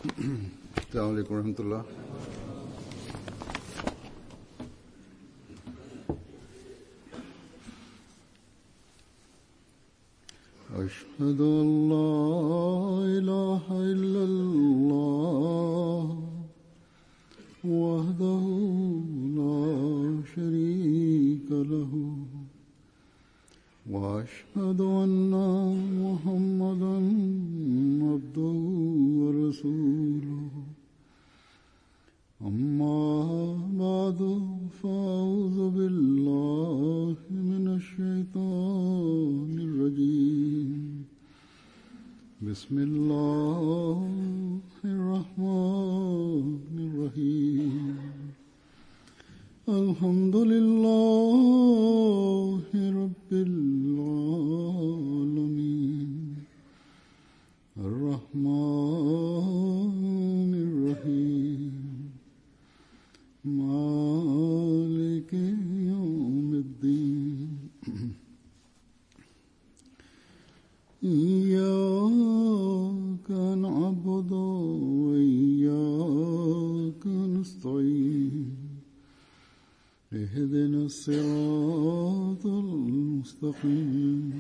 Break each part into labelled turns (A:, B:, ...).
A: السلام عليكم ورحمة الله أشهد أن لا إله إلا الله وحده لا شريك له وأشهد أن محمدا عبده ورسوله أما بعد فأعوذ بالله من الشيطان الرجيم بسم الله الرحمن الرحيم الحمد لله رب العالمين الرحمن الرحيم مالك يوم الدين إياك نعبد وإياك نستعين اهدنا الصراط المستقيم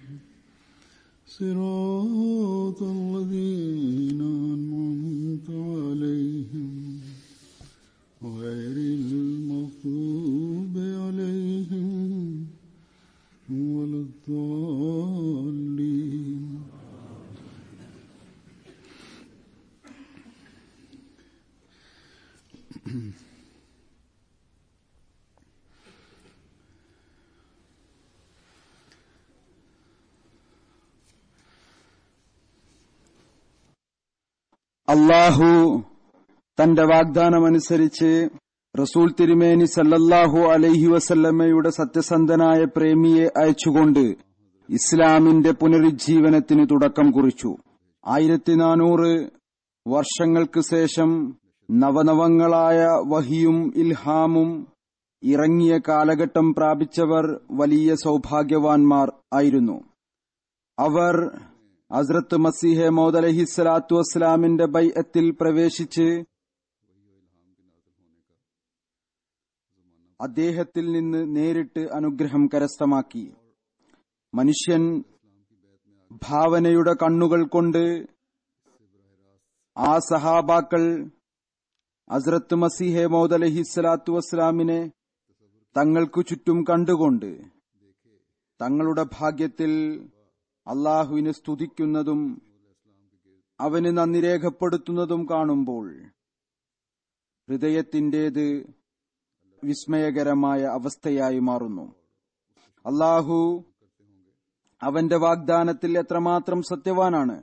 A: صراط الذين أنعمت عليهم غير المغضوب عليهم ولا الضالين
B: അള്ളാഹു തന്റെ വാഗ്ദാനമനുസരിച്ച് റസൂൽ തിരുമേനി സല്ലല്ലാഹു അലൈഹി വസല്ലമ്മയുടെ സത്യസന്ധനായ പ്രേമിയെ അയച്ചുകൊണ്ട് ഇസ്ലാമിന്റെ പുനരുജ്ജീവനത്തിന് തുടക്കം കുറിച്ചു ആയിരത്തി നാനൂറ് വർഷങ്ങൾക്ക് ശേഷം നവനവങ്ങളായ വഹിയും ഇൽഹാമും ഇറങ്ങിയ കാലഘട്ടം പ്രാപിച്ചവർ വലിയ സൗഭാഗ്യവാൻമാർ ആയിരുന്നു അവർ ഹസ്രത്ത് മസീഹെ മൗദ് അലഹിസ്സലാത്തു വസ്സലാമിന്റെ ബൈഅത്തിൽ പ്രവേശിച്ച് അദ്ദേഹത്തിൽ നിന്ന് നേരിട്ട് അനുഗ്രഹം കരസ്ഥമാക്കി മനുഷ്യൻ ഭാവനയുടെ കണ്ണുകൾ കൊണ്ട് ആ സഹാബാക്കൾ ഹസ്രത്ത് മസീഹെ മൗദ് അലഹിസ്സലാത്തു വസ്സലാമിനെ തങ്ങൾക്കു ചുറ്റും കണ്ടുകൊണ്ട് തങ്ങളുടെ ഭാഗ്യത്തിൽ അള്ളാഹുവിനെ സ്തുതിക്കുന്നതും അവന് നന്ദി രേഖപ്പെടുത്തുന്നതും കാണുമ്പോൾ ഹൃദയത്തിന്റേത് വിസ്മയകരമായ അവസ്ഥയായി മാറുന്നു അള്ളാഹു അവന്റെ വാഗ്ദാനത്തിൽ എത്രമാത്രം സത്യവാനാണ്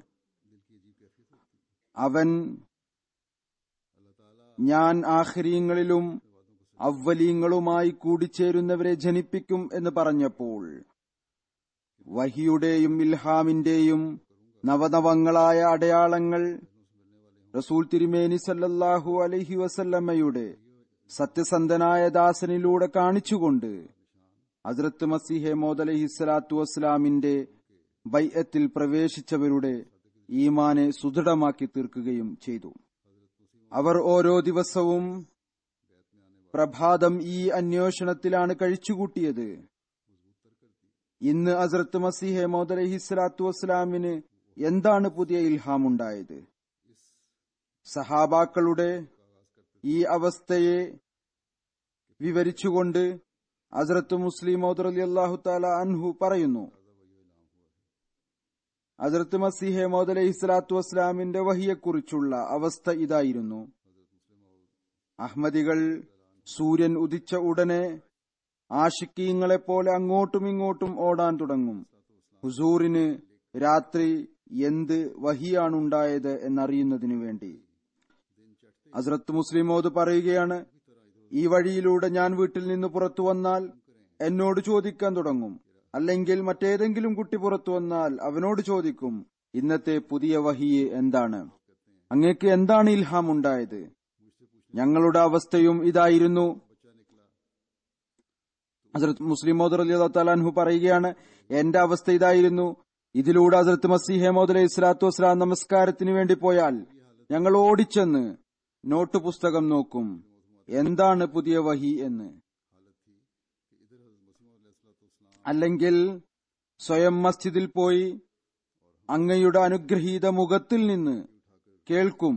B: അവൻ ഞാൻ ആഹ്രീങ്ങളിലും അവലീങ്ങളുമായി കൂടിച്ചേരുന്നവരെ ജനിപ്പിക്കും എന്ന് പറഞ്ഞപ്പോൾ വഹിയുടെയും ഇൽഹാമിന്റെയും നവനവങ്ങളായ അടയാളങ്ങൾ റസൂൽ തിരുമേനി സല്ലല്ലാഹു അലൈഹി വസല്ലമ്മയുടെ സത്യസന്ധനായ ദാസനിലൂടെ കാണിച്ചുകൊണ്ട് ഹസ്രത്ത് മസീഹെ മോദ് അലഹി സ്വലാത്തു വസ്സലാമിന്റെ ബൈഅത്തിൽ പ്രവേശിച്ചവരുടെ ഈമാനെ സുദൃഢമാക്കി തീർക്കുകയും ചെയ്തു അവർ ഓരോ ദിവസവും പ്രഭാതം ഈ അന്വേഷണത്തിലാണ് കഴിച്ചുകൂട്ടിയത് ഇന്ന് അസറത്ത് മസീഹെ മോദ് അലഹി സ്വലാത്തു വസ്സലാമിന് എന്താണ് പുതിയ ഇൽഹാം ഉണ്ടായത് സഹാബാക്കളുടെ ഈ അവസ്ഥയെ വിവരിച്ചുകൊണ്ട് അസറത്ത് മുസ്ലിം മൗദ് അലി അള്ളാഹു താല അൻഹു പറയുന്നു അസറത്ത് മസീഹെ മൗദ് അലഹി സ്വലാത്തു വസ്സലാമിന്റെ വഹിയെക്കുറിച്ചുള്ള അവസ്ഥ ഇതായിരുന്നു അഹമ്മദികൾ സൂര്യൻ ഉദിച്ച ഉടനെ ആഷിക്കീങ്ങളെപ്പോലെ അങ്ങോട്ടും ഇങ്ങോട്ടും ഓടാൻ തുടങ്ങും ഹുസൂറിന് രാത്രി എന്ത് വഹിയാണുണ്ടായത് എന്നറിയുന്നതിനു വേണ്ടി ഹസ്രത്ത് മുസ്ലിമോദ് പറയുകയാണ് ഈ വഴിയിലൂടെ ഞാൻ വീട്ടിൽ നിന്ന് പുറത്തു വന്നാൽ എന്നോട് ചോദിക്കാൻ തുടങ്ങും അല്ലെങ്കിൽ മറ്റേതെങ്കിലും കുട്ടി പുറത്തു വന്നാൽ അവനോട് ചോദിക്കും ഇന്നത്തെ പുതിയ വഹിയെ എന്താണ് അങ്ങേക്ക് എന്താണ് ഇൽഹാം ഉണ്ടായത് ഞങ്ങളുടെ അവസ്ഥയും ഇതായിരുന്നു ഹസരത്ത് മുസ്ലിം മോദർ അലി അള്ളാഹു പറയുകയാണ് എന്റെ അവസ്ഥ ഇതായിരുന്നു ഇതിലൂടെ ഹസരത്ത് മസീഹെ മോദ് അലൈഹി സ്വലാത്തു വസ്സലാം നമസ്കാരത്തിന് വേണ്ടി പോയാൽ ഞങ്ങൾ ഓടിച്ചെന്ന് നോട്ട് പുസ്തകം നോക്കും എന്താണ് പുതിയ വഹി എന്ന് അല്ലെങ്കിൽ സ്വയം മസ്ജിദിൽ പോയി അങ്ങയുടെ അനുഗ്രഹീത മുഖത്തിൽ നിന്ന് കേൾക്കും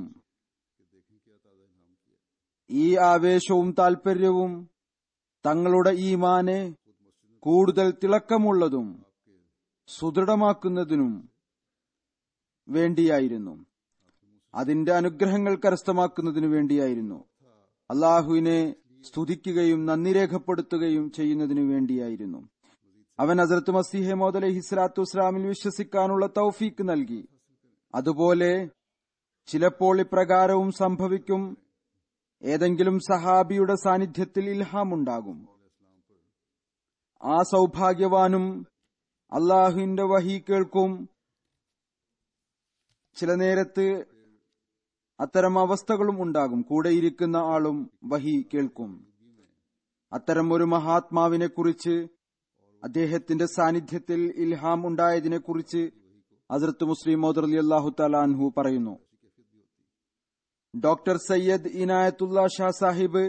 B: ഈ ആവേശവും താൽപര്യവും തങ്ങളുടെ ഈമാനെ കൂടുതൽ തിളക്കമുള്ളതും സുദൃഢമാക്കുന്നതിനും വേണ്ടിയായിരുന്നു അതിന്റെ അനുഗ്രഹങ്ങൾ കരസ്ഥമാക്കുന്നതിനു വേണ്ടിയായിരുന്നു അള്ളാഹുവിനെ സ്തുതിക്കുകയും നന്ദി രേഖപ്പെടുത്തുകയും ചെയ്യുന്നതിനു വേണ്ടിയായിരുന്നു അവൻ ഹസരത്ത് മസീഹെ മോദ് അലഹി സ്വലാത്തു വസ്സലാമിൽ വിശ്വസിക്കാനുള്ള തൗഫീക്ക് നൽകി അതുപോലെ ചിലപ്പോൾ ഇപ്രകാരവും സംഭവിക്കും ഏതെങ്കിലും സഹാബിയുടെ സാന്നിധ്യത്തിൽ ഇൽഹാമുണ്ടാകും ആ സൗഭാഗ്യവാനും അള്ളാഹുവിന്റെ വഹി കേൾക്കും ചില നേരത്ത് അത്തരം അവസ്ഥകളും ഉണ്ടാകും കൂടെ ഇരിക്കുന്ന ആളും വഹി കേൾക്കും അത്തരം ഒരു മഹാത്മാവിനെ കുറിച്ച് അദ്ദേഹത്തിന്റെ സാന്നിധ്യത്തിൽ ഇൽഹാം ഉണ്ടായതിനെ കുറിച്ച് ഹസരത്ത് മുസ്ലിം മോദർ അലി അള്ളാഹു തലാൻഹു പറയുന്നു ഡോക്ടർ സയ്യദ് ഇനായത്തുള്ള ഷാ സാഹിബ്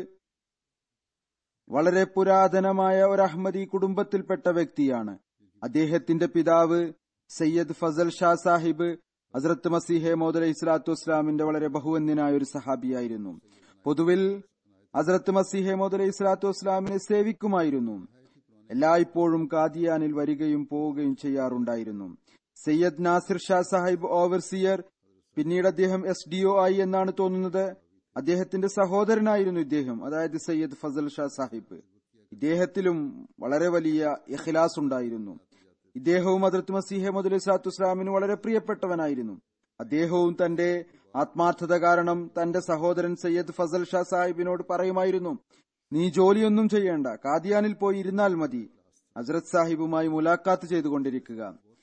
B: വളരെ പുരാതനമായ ഒരു അഹമ്മദി കുടുംബത്തിൽപ്പെട്ട വ്യക്തിയാണ് അദ്ദേഹത്തിന്റെ പിതാവ് സയ്യദ് ഫസൽ ഷാ സാഹിബ് ഹസരത്ത് മസീഹെ മോദ് അലൈഹി സ്വലാത്തു വസ്സലാമിന്റെ വളരെ ബഹുവന്യനായ ഒരു സഹാബിയായിരുന്നു പൊതുവിൽ ഹസരത്ത് മസീഹെ മോദ് അലൈഹി സ്വലാത്തു വസ്സലാമിനെ സേവിക്കുമായിരുന്നു എല്ലായ്പ്പോഴും കാദിയാനിൽ വരികയും പോവുകയും ചെയ്യാറുണ്ടായിരുന്നു സയ്യദ് നാസിർ ഷാ സാഹിബ് ഓവർസിയർ പിന്നീട് അദ്ദേഹം എസ് ഡി ഒ ആയി എന്നാണ് തോന്നുന്നത് അദ്ദേഹത്തിന്റെ സഹോദരനായിരുന്നു ഇദ്ദേഹം അതായത് സയ്യദ് ഫസൽ ഷാ സാഹിബ് ഇദ്ദേഹത്തിലും വളരെ വലിയ ഇഖ്ലാസ് ഉണ്ടായിരുന്നു ഇദ്ദേഹവും ഹദ്രത്ത് മസീഹെ മുദലി സാത്തു ഇസ്ലാമിന് വളരെ പ്രിയപ്പെട്ടവനായിരുന്നു അദ്ദേഹവും തന്റെ ആത്മാർത്ഥത കാരണം തന്റെ സഹോദരൻ സയ്യദ് ഫസൽ ഷാ സാഹിബിനോട് പറയുമായിരുന്നു നീ ജോലിയൊന്നും ചെയ്യേണ്ട കാദിയാനിൽ പോയി ഇരുന്നാൽ മതി ഹസ്രത് സാഹിബുമായി മുലാഖാത്ത് ചെയ്തുകൊണ്ടിരിക്കുക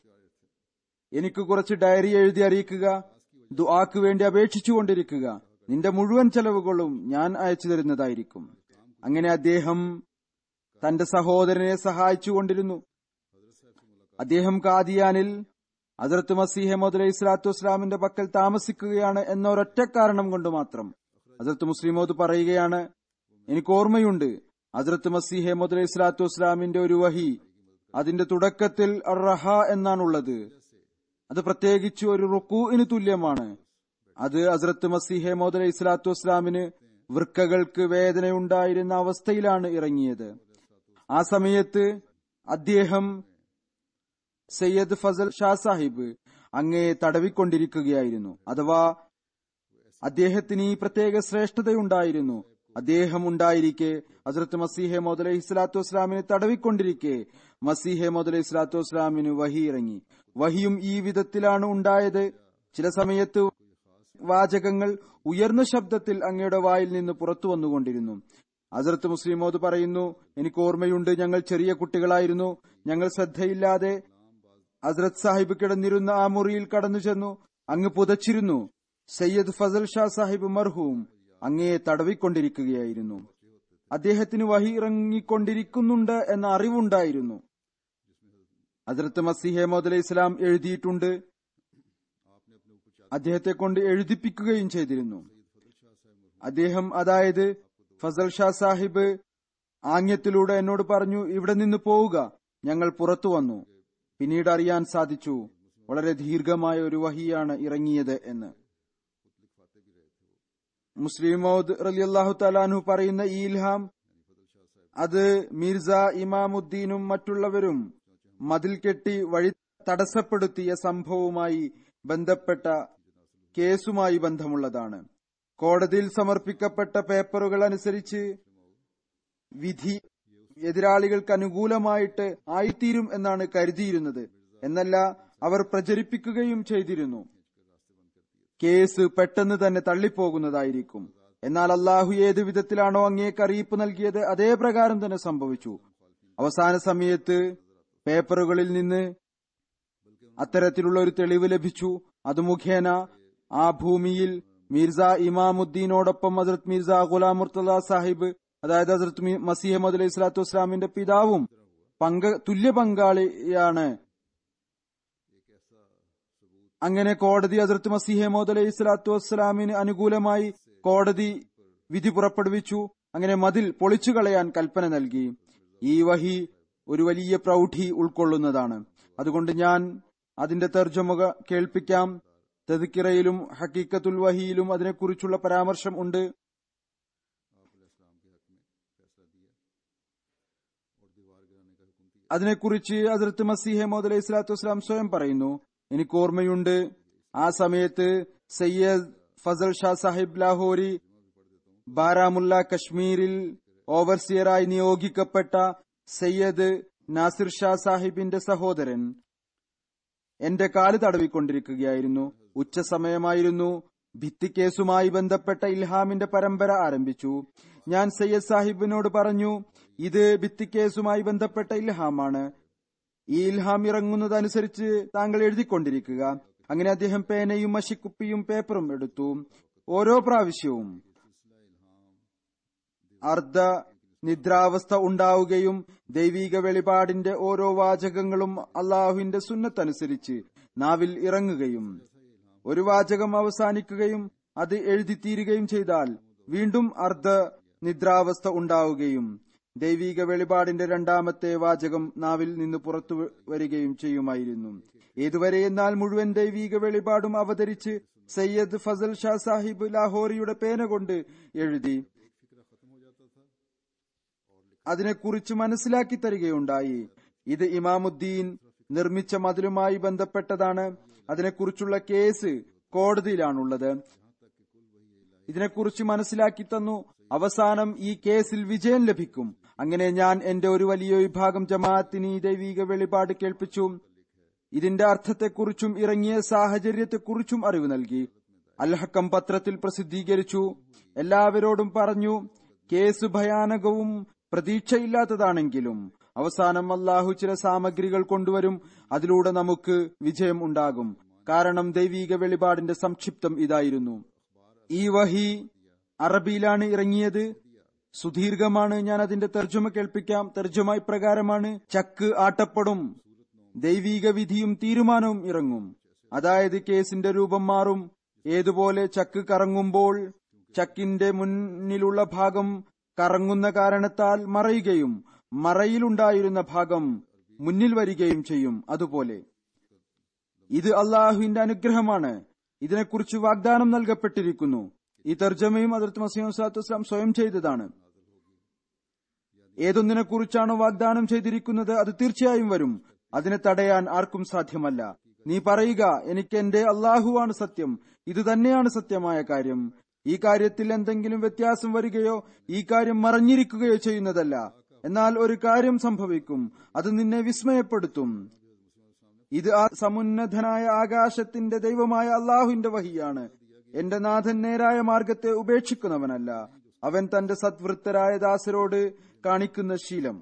B: എനിക്ക് കുറച്ച് ഡയറി എഴുതി അറിയിക്കുക ദുആക്ക് വേണ്ടി അപേക്ഷിച്ചുകൊണ്ടിരിക്കുക നിന്റെ മുഴുവൻ ചെലവുകളും ഞാൻ അയച്ചു തരുന്നതായിരിക്കും അങ്ങനെ അദ്ദേഹം തന്റെ സഹോദരനെ സഹായിച്ചുകൊണ്ടിരുന്നു അദ്ദേഹം കാദിയാനിൽ ഹസരത്ത് മസീഹ മോദ് ഇസ്ലാത്തു വസ്ലാമിന്റെ പക്കൽ താമസിക്കുകയാണ് എന്ന ഒരൊറ്റ കാരണം കൊണ്ട് മാത്രം ഹസരത്ത് മുസ്ലിമോദ് പറയുകയാണ് എനിക്ക് ഓർമ്മയുണ്ട് ഹസരത്ത് മസീഹെ മുദ് ഇസ്ലാത്തു വസ്ലാമിന്റെ ഒരു വഹി അതിന്റെ തുടക്കത്തിൽ റഹ എന്നാണുള്ളത് അത് പ്രത്യേകിച്ച് ഒരു റുക്കൂഇന് തുല്യമാണ് അത് ഹസരത്ത് മസീഹെ മോദ് ഇസ്ലാത്തു വസ്ലാമിന് വൃക്കകൾക്ക് വേദനയുണ്ടായിരുന്ന അവസ്ഥയിലാണ് ഇറങ്ങിയത് ആ സമയത്ത് അദ്ദേഹം സയ്യദ് ഫസൽ ഷാ സാഹിബ് അങ്ങേ തടവിക്കൊണ്ടിരിക്കുകയായിരുന്നു അഥവാ അദ്ദേഹത്തിന് ഈ പ്രത്യേക ശ്രേഷ്ഠതയുണ്ടായിരുന്നു അദ്ദേഹം ഉണ്ടായിരിക്കെ ഹസ്രത്ത് മസീഹെ മോദ് ഇസ്ലാത്തു വസ്ലാമിനെ തടവിക്കൊണ്ടിരിക്കെ മസീഹെ മോദ് ഇസ്ലാത്തു വസ്ലാമിന് വഹി ഇറങ്ങി വഹിയും ഈ വിധത്തിലാണ് ഉണ്ടായത് ചില സമയത്ത് വാചകങ്ങൾ ഉയർന്ന ശബ്ദത്തിൽ അങ്ങയുടെ വായിൽ നിന്ന് പുറത്തു വന്നുകൊണ്ടിരുന്നു ഹസരത്ത് മുസ്ലിമോദ് പറയുന്നു എനിക്ക് ഓർമ്മയുണ്ട് ഞങ്ങൾ ചെറിയ കുട്ടികളായിരുന്നു ഞങ്ങൾ ശ്രദ്ധയില്ലാതെ ഹസ്രത് സാഹിബ് കിടന്നിരുന്ന ആ മുറിയിൽ കടന്നു ചെന്നു അങ്ങ് പുതച്ചിരുന്നു സയ്യദ് ഫസൽ ഷാ സാഹിബ് മർഹൂം അങ്ങയെ തടവിക്കൊണ്ടിരിക്കുകയായിരുന്നു അദ്ദേഹത്തിന് വഹി ഇറങ്ങിക്കൊണ്ടിരിക്കുന്നുണ്ട് എന്ന അറിവുണ്ടായിരുന്നു ഹസ്രത്ത് മസിഹെ മോദ് ഇസ്ലാം എഴുതിയിട്ടുണ്ട് അദ്ദേഹത്തെ കൊണ്ട് എഴുതിപ്പിക്കുകയും ചെയ്തിരുന്നു അദ്ദേഹം അതായത് ഫസൽ ഷാ സാഹിബ് ആംഗ്യത്തിലൂടെ എന്നോട് പറഞ്ഞു ഇവിടെ നിന്ന് പോവുക ഞങ്ങൾ പുറത്തു വന്നു പിന്നീട് അറിയാൻ സാധിച്ചു വളരെ ദീർഘമായ ഒരു വഹിയാണ് ഇറങ്ങിയത് എന്ന് മുസ്ലിം മൗദ് റലിയല്ലാഹു തലാൻഹു പറയുന്ന ഈ ഇൽഹാം അത് മിർസ ഇമാമുദ്ദീനും മറ്റുള്ളവരും മതിൽ കെട്ടി വഴി തടസ്സപ്പെടുത്തിയ സംഭവവുമായി ബന്ധപ്പെട്ട കേസുമായി ബന്ധമുള്ളതാണ് കോടതിയിൽ സമർപ്പിക്കപ്പെട്ട പേപ്പറുകൾ അനുസരിച്ച് വിധി എതിരാളികൾക്ക് അനുകൂലമായിട്ട് ആയിത്തീരും എന്നാണ് കരുതിയിരുന്നത് എന്നല്ല അവർ പ്രചരിപ്പിക്കുകയും ചെയ്തിരുന്നു കേസ് പെട്ടെന്ന് തന്നെ തള്ളിപ്പോകുന്നതായിരിക്കും എന്നാൽ അള്ളാഹു ഏത് വിധത്തിലാണോ അങ്ങേക്ക് അറിയിപ്പ് നൽകിയത് അതേ പ്രകാരം തന്നെ സംഭവിച്ചു അവസാന സമയത്ത് പേപ്പറുകളിൽ നിന്ന് അത്തരത്തിലുള്ള ഒരു തെളിവ് ലഭിച്ചു അത് മുഖേന ആ ഭൂമിയിൽ മിർസ ഇമാമുദ്ദീനോടൊപ്പം ഹസരത് മിർസ ഗുലാം മുർത്തല സാഹിബ് അതായത് ഹസരത് മസീഹ് അലൈഹി സ്വലാത്തു വസ്സലാമിന്റെ പിതാവും പങ്ക തുല്യ പങ്കാളിയാണ് അങ്ങനെ കോടതി ഹസരത്ത് മസിഹമോദ് അലൈഹി സ്വലാത്തു വസ്സലാമിന് അനുകൂലമായി കോടതി വിധി പുറപ്പെടുവിച്ചു അങ്ങനെ മതിൽ പൊളിച്ചു കളയാൻ കൽപ്പന നൽകി ഈ വഹി ഒരു വലിയ പ്രൗഢി ഉൾക്കൊള്ളുന്നതാണ് അതുകൊണ്ട് ഞാൻ അതിന്റെ തർജ്ജമുക കേൾപ്പിക്കാം തദ്ക്കിറയിലും ഹക്കീക്കത്തുൽ വഹിയിലും അതിനെക്കുറിച്ചുള്ള പരാമർശം ഉണ്ട് അതിനെക്കുറിച്ച് ഹസരത്ത് മസീഹ് മോദ് അലൈഹി സ്വലാത്തു വസ്സലാം സ്വയം പറയുന്നു എനിക്ക് ഓർമ്മയുണ്ട് ആ സമയത്ത് സയ്യദ് ഫസൽ ഷാ സാഹിബ് ലാഹോരി ബാരാമുല്ല കശ്മീരിൽ ഓവർസിയറായി നിയോഗിക്കപ്പെട്ട സയ്യദ് നാസിർ ഷാ സാഹിബിന്റെ സഹോദരൻ എന്റെ കാല് തടവിക്കൊണ്ടിരിക്കുകയായിരുന്നു ഉച്ച സമയമായിരുന്നു ഭിത്തിക്കേസുമായി ബന്ധപ്പെട്ട ഇൽഹാമിന്റെ പരമ്പര ആരംഭിച്ചു ഞാൻ സയ്യദ് സാഹിബിനോട് പറഞ്ഞു ഇത് ഭിത്തിക്കേസുമായി ബന്ധപ്പെട്ട ഇൽഹാമാണ് ഈ ഇൽഹാം ഇറങ്ങുന്നതനുസരിച്ച് താങ്കൾ എഴുതിക്കൊണ്ടിരിക്കുക അങ്ങനെ അദ്ദേഹം പേനയും മഷിക്കുപ്പിയും പേപ്പറും എടുത്തു ഓരോ പ്രാവശ്യവും അർദ്ധ നിദ്രാവസ്ഥ ഉണ്ടാവുകയും ദൈവിക വെളിപാടിന്റെ ഓരോ വാചകങ്ങളും അള്ളാഹുവിന്റെ സുന്നത്തനുസരിച്ച് നാവിൽ ഇറങ്ങുകയും ഒരു വാചകം അവസാനിക്കുകയും അത് എഴുതിത്തീരുകയും ചെയ്താൽ വീണ്ടും അർദ്ധ നിദ്രാവസ്ഥ ഉണ്ടാവുകയും ദൈവിക വെളിപാടിന്റെ രണ്ടാമത്തെ വാചകം നാവിൽ നിന്ന് പുറത്തു വരികയും ചെയ്യുമായിരുന്നു ഏതുവരെ എന്നാൽ മുഴുവൻ ദൈവിക വെളിപാടും അവതരിച്ച് സയ്യദ് ഫസൽ ഷാ സാഹിബ് ലാഹോറിയുടെ പേന കൊണ്ട് എഴുതി അതിനെക്കുറിച്ച് മനസ്സിലാക്കി തരികയുണ്ടായി ഇത് ഇമാമുദ്ദീൻ നിർമ്മിച്ച മതിലുമായി ബന്ധപ്പെട്ടതാണ് അതിനെക്കുറിച്ചുള്ള കേസ് കോടതിയിലാണുള്ളത് ഇതിനെക്കുറിച്ച് മനസ്സിലാക്കി തന്നു അവസാനം ഈ കേസിൽ വിജയം ലഭിക്കും അങ്ങനെ ഞാൻ എന്റെ ഒരു വലിയ വിഭാഗം ജമാഅത്തിന് ഈ ദൈവിക വെളിപാട് കേൾപ്പിച്ചു ഇതിന്റെ അർത്ഥത്തെക്കുറിച്ചും ഇറങ്ങിയ സാഹചര്യത്തെക്കുറിച്ചും അറിവ് നൽകി അൽഹക്കം പത്രത്തിൽ പ്രസിദ്ധീകരിച്ചു എല്ലാവരോടും പറഞ്ഞു കേസ് ഭയാനകവും പ്രതീക്ഷയില്ലാത്തതാണെങ്കിലും അവസാനം അള്ളാഹു ചില സാമഗ്രികൾ കൊണ്ടുവരും അതിലൂടെ നമുക്ക് വിജയം ഉണ്ടാകും കാരണം ദൈവിക വെളിപാടിന്റെ സംക്ഷിപ്തം ഇതായിരുന്നു ഈ വഹി അറബിയിലാണ് ഇറങ്ങിയത് സുദീർഘമാണ് ഞാൻ അതിന്റെ തർജ്ജമ കേൾപ്പിക്കാം തർജ്ജമ ഇപ്രകാരമാണ് ചക്ക് ആട്ടപ്പെടും ദൈവിക വിധിയും തീരുമാനവും ഇറങ്ങും അതായത് കേസിന്റെ രൂപം മാറും ഏതുപോലെ ചക്ക് കറങ്ങുമ്പോൾ ചക്കിന്റെ മുന്നിലുള്ള ഭാഗം കറങ്ങുന്ന കാരണത്താൽ മറയുകയും മറയിലുണ്ടായിരുന്ന ഭാഗം മുന്നിൽ വരികയും ചെയ്യും അതുപോലെ ഇത് അള്ളാഹുവിന്റെ അനുഗ്രഹമാണ് ഇതിനെക്കുറിച്ച് വാഗ്ദാനം നൽകപ്പെട്ടിരിക്കുന്നു ഈ തർജ്ജമയും അതിർത്ത് മസീം വസ്ലാം സ്വയം ചെയ്തതാണ് ഏതൊന്നിനെ കുറിച്ചാണോ വാഗ്ദാനം ചെയ്തിരിക്കുന്നത് അത് തീർച്ചയായും വരും അതിനെ തടയാൻ ആർക്കും സാധ്യമല്ല നീ പറയുക എനിക്ക് എന്റെ അള്ളാഹുവാണ് സത്യം ഇത് തന്നെയാണ് സത്യമായ കാര്യം ഈ കാര്യത്തിൽ എന്തെങ്കിലും വ്യത്യാസം വരികയോ ഈ കാര്യം മറഞ്ഞിരിക്കുകയോ ചെയ്യുന്നതല്ല എന്നാൽ ഒരു കാര്യം സംഭവിക്കും അത് നിന്നെ വിസ്മയപ്പെടുത്തും ഇത് ആ സമുന്നതനായ ആകാശത്തിന്റെ ദൈവമായ അള്ളാഹുവിന്റെ വഹിയാണ് എന്റെ നാഥൻ നേരായ മാർഗത്തെ ഉപേക്ഷിക്കുന്നവനല്ല അവൻ തന്റെ സദ്വൃത്തരായ ദാസരോട് കാണിക്കുന്ന ശീലം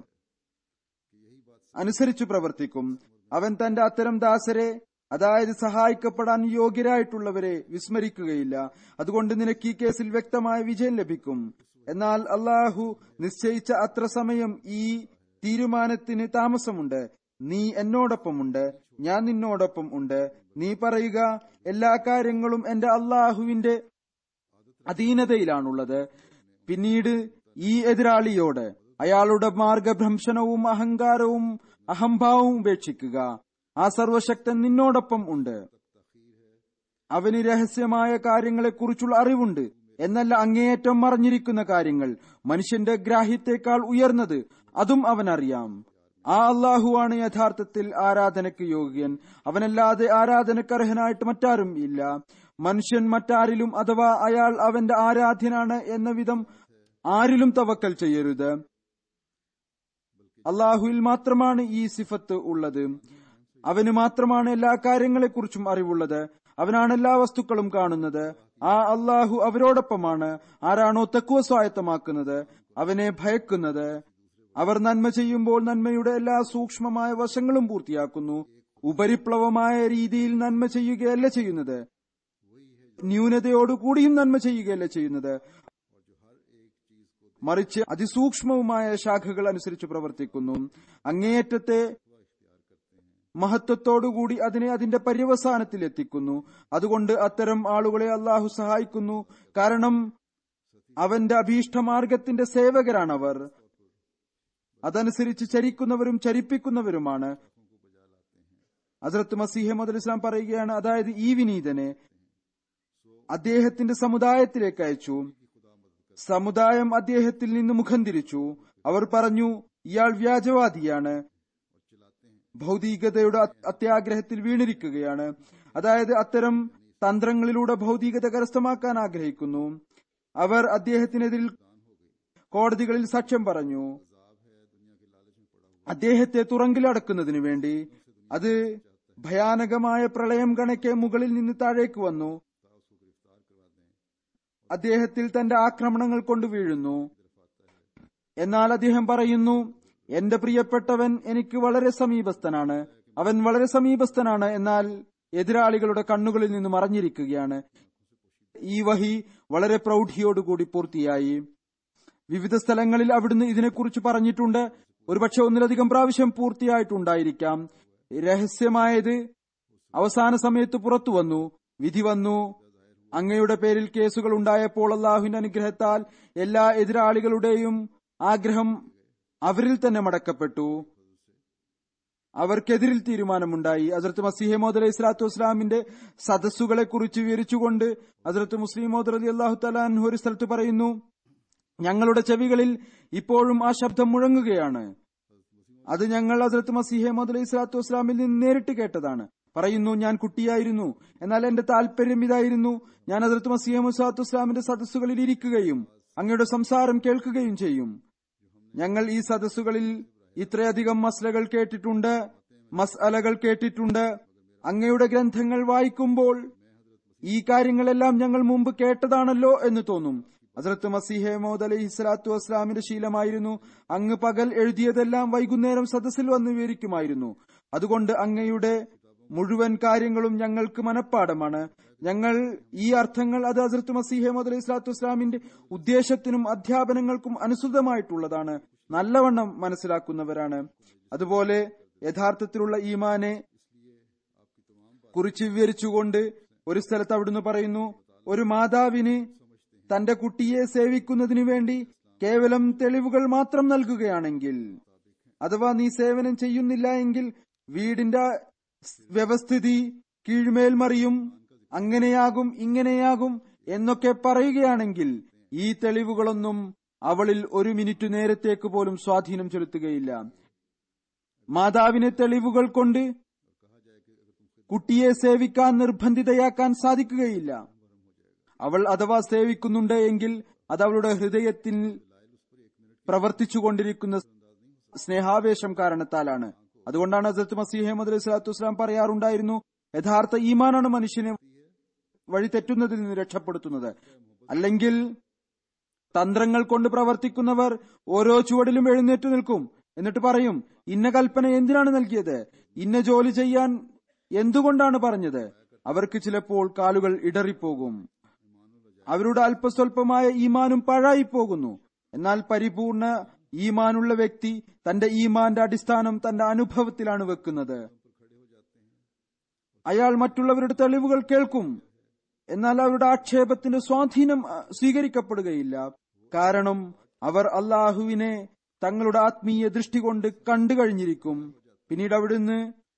B: അനുസരിച്ചു പ്രവർത്തിക്കും അവൻ തന്റെ അത്തരം ദാസരെ അതായത് സഹായിക്കപ്പെടാൻ യോഗ്യരായിട്ടുള്ളവരെ വിസ്മരിക്കുകയില്ല അതുകൊണ്ട് നിനക്ക് ഈ കേസിൽ വ്യക്തമായ വിജയം ലഭിക്കും എന്നാൽ അള്ളാഹു നിശ്ചയിച്ച അത്ര സമയം ഈ തീരുമാനത്തിന് താമസമുണ്ട് നീ എന്നോടൊപ്പമുണ്ട് ഞാൻ നിന്നോടൊപ്പം ഉണ്ട് നീ പറയുക എല്ലാ കാര്യങ്ങളും എന്റെ അള്ളാഹുവിന്റെ അധീനതയിലാണുള്ളത് പിന്നീട് ഈ എതിരാളിയോട് അയാളുടെ മാർഗഭ്രംശനവും അഹങ്കാരവും അഹംഭാവവും ഉപേക്ഷിക്കുക ആ സർവശക്തൻ നിന്നോടൊപ്പം ഉണ്ട് അവന് രഹസ്യമായ കാര്യങ്ങളെക്കുറിച്ചുള്ള അറിവുണ്ട് എന്നല്ല അങ്ങേയറ്റം മറിഞ്ഞിരിക്കുന്ന കാര്യങ്ങൾ മനുഷ്യന്റെ ഗ്രാഹ്യത്തെക്കാൾ ഉയർന്നത് അതും അവനറിയാം ആ അള്ളാഹുവാണ് യഥാർത്ഥത്തിൽ ആരാധനയ്ക്ക് യോഗ്യൻ അവനല്ലാതെ ആരാധനക്കർഹനായിട്ട് മറ്റാരും ഇല്ല മനുഷ്യൻ മറ്റാരിലും അഥവാ അയാൾ അവന്റെ ആരാധ്യനാണ് എന്ന വിധം ആരിലും തവക്കൽ ചെയ്യരുത് അള്ളാഹുവിൽ മാത്രമാണ് ഈ സിഫത്ത് ഉള്ളത് അവന് മാത്രമാണ് എല്ലാ കാര്യങ്ങളെക്കുറിച്ചും അറിവുള്ളത് അവനാണ് എല്ലാ വസ്തുക്കളും കാണുന്നത് ആ അള്ളാഹു അവരോടൊപ്പമാണ് ആരാണോ തക്കുവ സ്വായത്തമാക്കുന്നത് അവനെ ഭയക്കുന്നത് അവർ നന്മ ചെയ്യുമ്പോൾ നന്മയുടെ എല്ലാ സൂക്ഷ്മമായ വശങ്ങളും പൂർത്തിയാക്കുന്നു ഉപരിപ്ലവമായ രീതിയിൽ നന്മ ചെയ്യുകയല്ല ചെയ്യുന്നത് ന്യൂനതയോടുകൂടിയും നന്മ ചെയ്യുകയല്ല ചെയ്യുന്നത് മറിച്ച് അതിസൂക്ഷ്മവുമായ ശാഖകൾ അനുസരിച്ച് പ്രവർത്തിക്കുന്നു അങ്ങേയറ്റത്തെ മഹത്വത്തോടുകൂടി അതിനെ അതിന്റെ പര്യവസാനത്തിൽ എത്തിക്കുന്നു അതുകൊണ്ട് അത്തരം ആളുകളെ അള്ളാഹു സഹായിക്കുന്നു കാരണം അവന്റെ അഭീഷ്ടമാർഗത്തിന്റെ സേവകരാണവർ അതനുസരിച്ച് ചരിക്കുന്നവരും ചരിപ്പിക്കുന്നവരുമാണ് ഹസ്രത്ത് മസീഹ് മുദൽ ഇസ്ലാം പറയുകയാണ് അതായത് ഈ വിനീതനെ അദ്ദേഹത്തിന്റെ സമുദായത്തിലേക്ക് അയച്ചു സമുദായം അദ്ദേഹത്തിൽ നിന്ന് മുഖം തിരിച്ചു അവർ പറഞ്ഞു ഇയാൾ വ്യാജവാദിയാണ് ഭൗതികതയുടെ അത്യാഗ്രഹത്തിൽ വീണിരിക്കുകയാണ് അതായത് അത്തരം തന്ത്രങ്ങളിലൂടെ ഭൗതികത കരസ്ഥമാക്കാൻ ആഗ്രഹിക്കുന്നു അവർ അദ്ദേഹത്തിനെതിരിൽ കോടതികളിൽ സാക്ഷ്യം പറഞ്ഞു അദ്ദേഹത്തെ തുറങ്കിലടക്കുന്നതിനു വേണ്ടി അത് ഭയാനകമായ പ്രളയം കണക്കെ മുകളിൽ നിന്ന് താഴേക്ക് വന്നു അദ്ദേഹത്തിൽ തന്റെ ആക്രമണങ്ങൾ കൊണ്ട് വീഴുന്നു എന്നാൽ അദ്ദേഹം പറയുന്നു എന്റെ പ്രിയപ്പെട്ടവൻ എനിക്ക് വളരെ സമീപസ്ഥനാണ് അവൻ വളരെ സമീപസ്ഥനാണ് എന്നാൽ എതിരാളികളുടെ കണ്ണുകളിൽ നിന്ന് മറഞ്ഞിരിക്കുകയാണ് ഈ വഹി വളരെ പ്രൗഢിയോടുകൂടി പൂർത്തിയായി വിവിധ സ്ഥലങ്ങളിൽ അവിടുന്ന് ഇതിനെക്കുറിച്ച് പറഞ്ഞിട്ടുണ്ട് ഒരുപക്ഷെ ഒന്നിലധികം പ്രാവശ്യം പൂർത്തിയായിട്ടുണ്ടായിരിക്കാം രഹസ്യമായത് അവസാന സമയത്ത് പുറത്തു വന്നു വിധി വന്നു അങ്ങയുടെ പേരിൽ കേസുകൾ ഉണ്ടായപ്പോൾ അള്ളാഹുവിന്റെ അനുഗ്രഹത്താൽ എല്ലാ എതിരാളികളുടെയും ആഗ്രഹം അവരിൽ തന്നെ മടക്കപ്പെട്ടു അവർക്കെതിരിൽ തീരുമാനമുണ്ടായി ഹസരത്ത് മസീഹമോദ് അലൈഹി സ്വലാത്തു വസ്സലാമിന്റെ സദസ്സുകളെ കുറിച്ച് വിവരിച്ചുകൊണ്ട് ഹസരത്ത് മുസ്ലിമോദ് അലി അള്ളാഹു തലാൻ ഒരു സ്ഥലത്ത് പറയുന്നു ഞങ്ങളുടെ ചെവികളിൽ ഇപ്പോഴും ആ ശബ്ദം മുഴങ്ങുകയാണ് അത് ഞങ്ങൾ ഹസരത്ത് മസീഹമോദ് അലൈഹി സ്വലാത്തു വസ്സലാമിൽ നിന്ന് നേരിട്ട് കേട്ടതാണ് പറയുന്നു ഞാൻ കുട്ടിയായിരുന്നു എന്നാൽ എന്റെ താല്പര്യം ഇതായിരുന്നു ഞാൻ ഹസരത്ത് മസീഹമദ് സ്വലാത്തു വസ്സലാമിന്റെ സദസ്സുകളിൽ ഇരിക്കുകയും അങ്ങയുടെ സംസാരം കേൾക്കുകയും ചെയ്യും ഞങ്ങൾ ഈ സദസ്സുകളിൽ ഇത്രയധികം മസ്ലകൾ കേട്ടിട്ടുണ്ട് മസ്അലകൾ കേട്ടിട്ടുണ്ട് അങ്ങയുടെ ഗ്രന്ഥങ്ങൾ വായിക്കുമ്പോൾ ഈ കാര്യങ്ങളെല്ലാം ഞങ്ങൾ മുമ്പ് കേട്ടതാണല്ലോ എന്ന് തോന്നും ഹസരത്ത് മസീഹെ മോദ് അലൈഹി സ്വലാത്തു വസ്സലാമിന്റെ ശീലമായിരുന്നു അങ്ങ് പകൽ എഴുതിയതെല്ലാം വൈകുന്നേരം സദസ്സിൽ വന്ന് വിവരിക്കുമായിരുന്നു അതുകൊണ്ട് അങ്ങയുടെ മുഴുവൻ കാര്യങ്ങളും ഞങ്ങൾക്ക് മനഃപ്പാടമാണ് ഞങ്ങൾ ഈ അർത്ഥങ്ങൾ അത് ഹസരത്ത് മസീഹെ മോദ് അലൈഹി സ്വലാത്തു വസ്സലാമിന്റെ ഉദ്ദേശത്തിനും അധ്യാപനങ്ങൾക്കും അനുസൃതമായിട്ടുള്ളതാണ് നല്ലവണ്ണം മനസ്സിലാക്കുന്നവരാണ് അതുപോലെ യഥാർത്ഥത്തിലുള്ള ഈമാനെ കുറിച്ച് വിവരിച്ചുകൊണ്ട് ഒരു സ്ഥലത്ത് അവിടുന്ന് പറയുന്നു ഒരു മാതാവിന് തന്റെ കുട്ടിയെ സേവിക്കുന്നതിനു വേണ്ടി കേവലം തെളിവുകൾ മാത്രം നൽകുകയാണെങ്കിൽ അഥവാ നീ സേവനം ചെയ്യുന്നില്ല എങ്കിൽ വീടിന്റെ വ്യവസ്ഥിതി കീഴ്മേൽ മറിയും അങ്ങനെയാകും ഇങ്ങനെയാകും എന്നൊക്കെ പറയുകയാണെങ്കിൽ ഈ തെളിവുകളൊന്നും അവളിൽ ഒരു മിനിറ്റ് നേരത്തേക്ക് പോലും സ്വാധീനം ചെലുത്തുകയില്ല മാതാവിനെ തെളിവുകൾ കൊണ്ട് കുട്ടിയെ സേവിക്കാൻ നിർബന്ധിതയാക്കാൻ സാധിക്കുകയില്ല അവൾ അഥവാ സേവിക്കുന്നുണ്ട് എങ്കിൽ അത് അവളുടെ ഹൃദയത്തിൽ പ്രവർത്തിച്ചുകൊണ്ടിരിക്കുന്ന സ്നേഹാവേശം കാരണത്താലാണ് അതുകൊണ്ടാണ് ഹസരത്ത് മസീഹമ്മദ് അലൈഹി സ്വലാത്തു വസ്സലാം പറയാറുണ്ടായിരുന്നു യഥാർത്ഥ ഈമാനാണ് മനുഷ്യനെ വഴി തെറ്റുന്നതിൽ നിന്ന് രക്ഷപ്പെടുത്തുന്നത് അല്ലെങ്കിൽ തന്ത്രങ്ങൾ കൊണ്ട് പ്രവർത്തിക്കുന്നവർ ഓരോ ചുവടിലും എഴുന്നേറ്റ് നിൽക്കും എന്നിട്ട് പറയും ഇന്ന കൽപ്പന എന്തിനാണ് നൽകിയത് ഇന്ന ജോലി ചെയ്യാൻ എന്തുകൊണ്ടാണ് പറഞ്ഞത് അവർക്ക് ചിലപ്പോൾ കാലുകൾ ഇടറിപ്പോകും അവരുടെ അല്പസ്വല്പമായ ഈമാനും പാഴായി പോകുന്നു എന്നാൽ പരിപൂർണ ഈമാനുള്ള വ്യക്തി തന്റെ ഈമാന്റെ അടിസ്ഥാനം തന്റെ അനുഭവത്തിലാണ് വെക്കുന്നത് അയാൾ മറ്റുള്ളവരുടെ തെളിവുകൾ കേൾക്കും എന്നാൽ അവരുടെ ആക്ഷേപത്തിന്റെ സ്വാധീനം സ്വീകരിക്കപ്പെടുകയില്ല കാരണം അവർ അള്ളാഹുവിനെ തങ്ങളുടെ ആത്മീയ ദൃഷ്ടി കൊണ്ട് കണ്ടു കഴിഞ്ഞിരിക്കും പിന്നീട് അവിടുന്ന്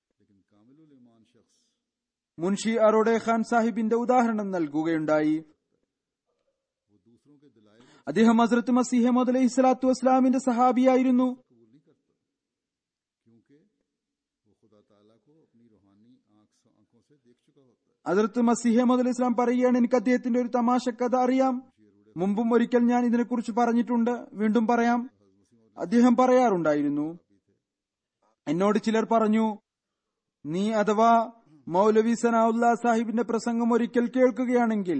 B: മുൻഷി അറോഡെ ഖാൻ സാഹിബിന്റെ ഉദാഹരണം നൽകുകയുണ്ടായി അദ്ദേഹം ഹസ്രത്ത് മസീഹമദ് അലൈഹി സ്വലാത്തു വസ്സലാമിന്റെ സഹാബിയായിരുന്നു അതിർത്ത് മസിഹമദ് അലി ഇസ്ലാം പറയുകയാണ് എനിക്ക് അദ്ദേഹത്തിന്റെ ഒരു തമാശ കഥ അറിയാം മുമ്പും ഒരിക്കൽ ഞാൻ ഇതിനെക്കുറിച്ച് പറഞ്ഞിട്ടുണ്ട് വീണ്ടും പറയാം അദ്ദേഹം പറയാറുണ്ടായിരുന്നു എന്നോട് ചിലർ പറഞ്ഞു നീ അഥവാ മൗലവി സനാഉല്ല സാഹിബിന്റെ പ്രസംഗം ഒരിക്കൽ കേൾക്കുകയാണെങ്കിൽ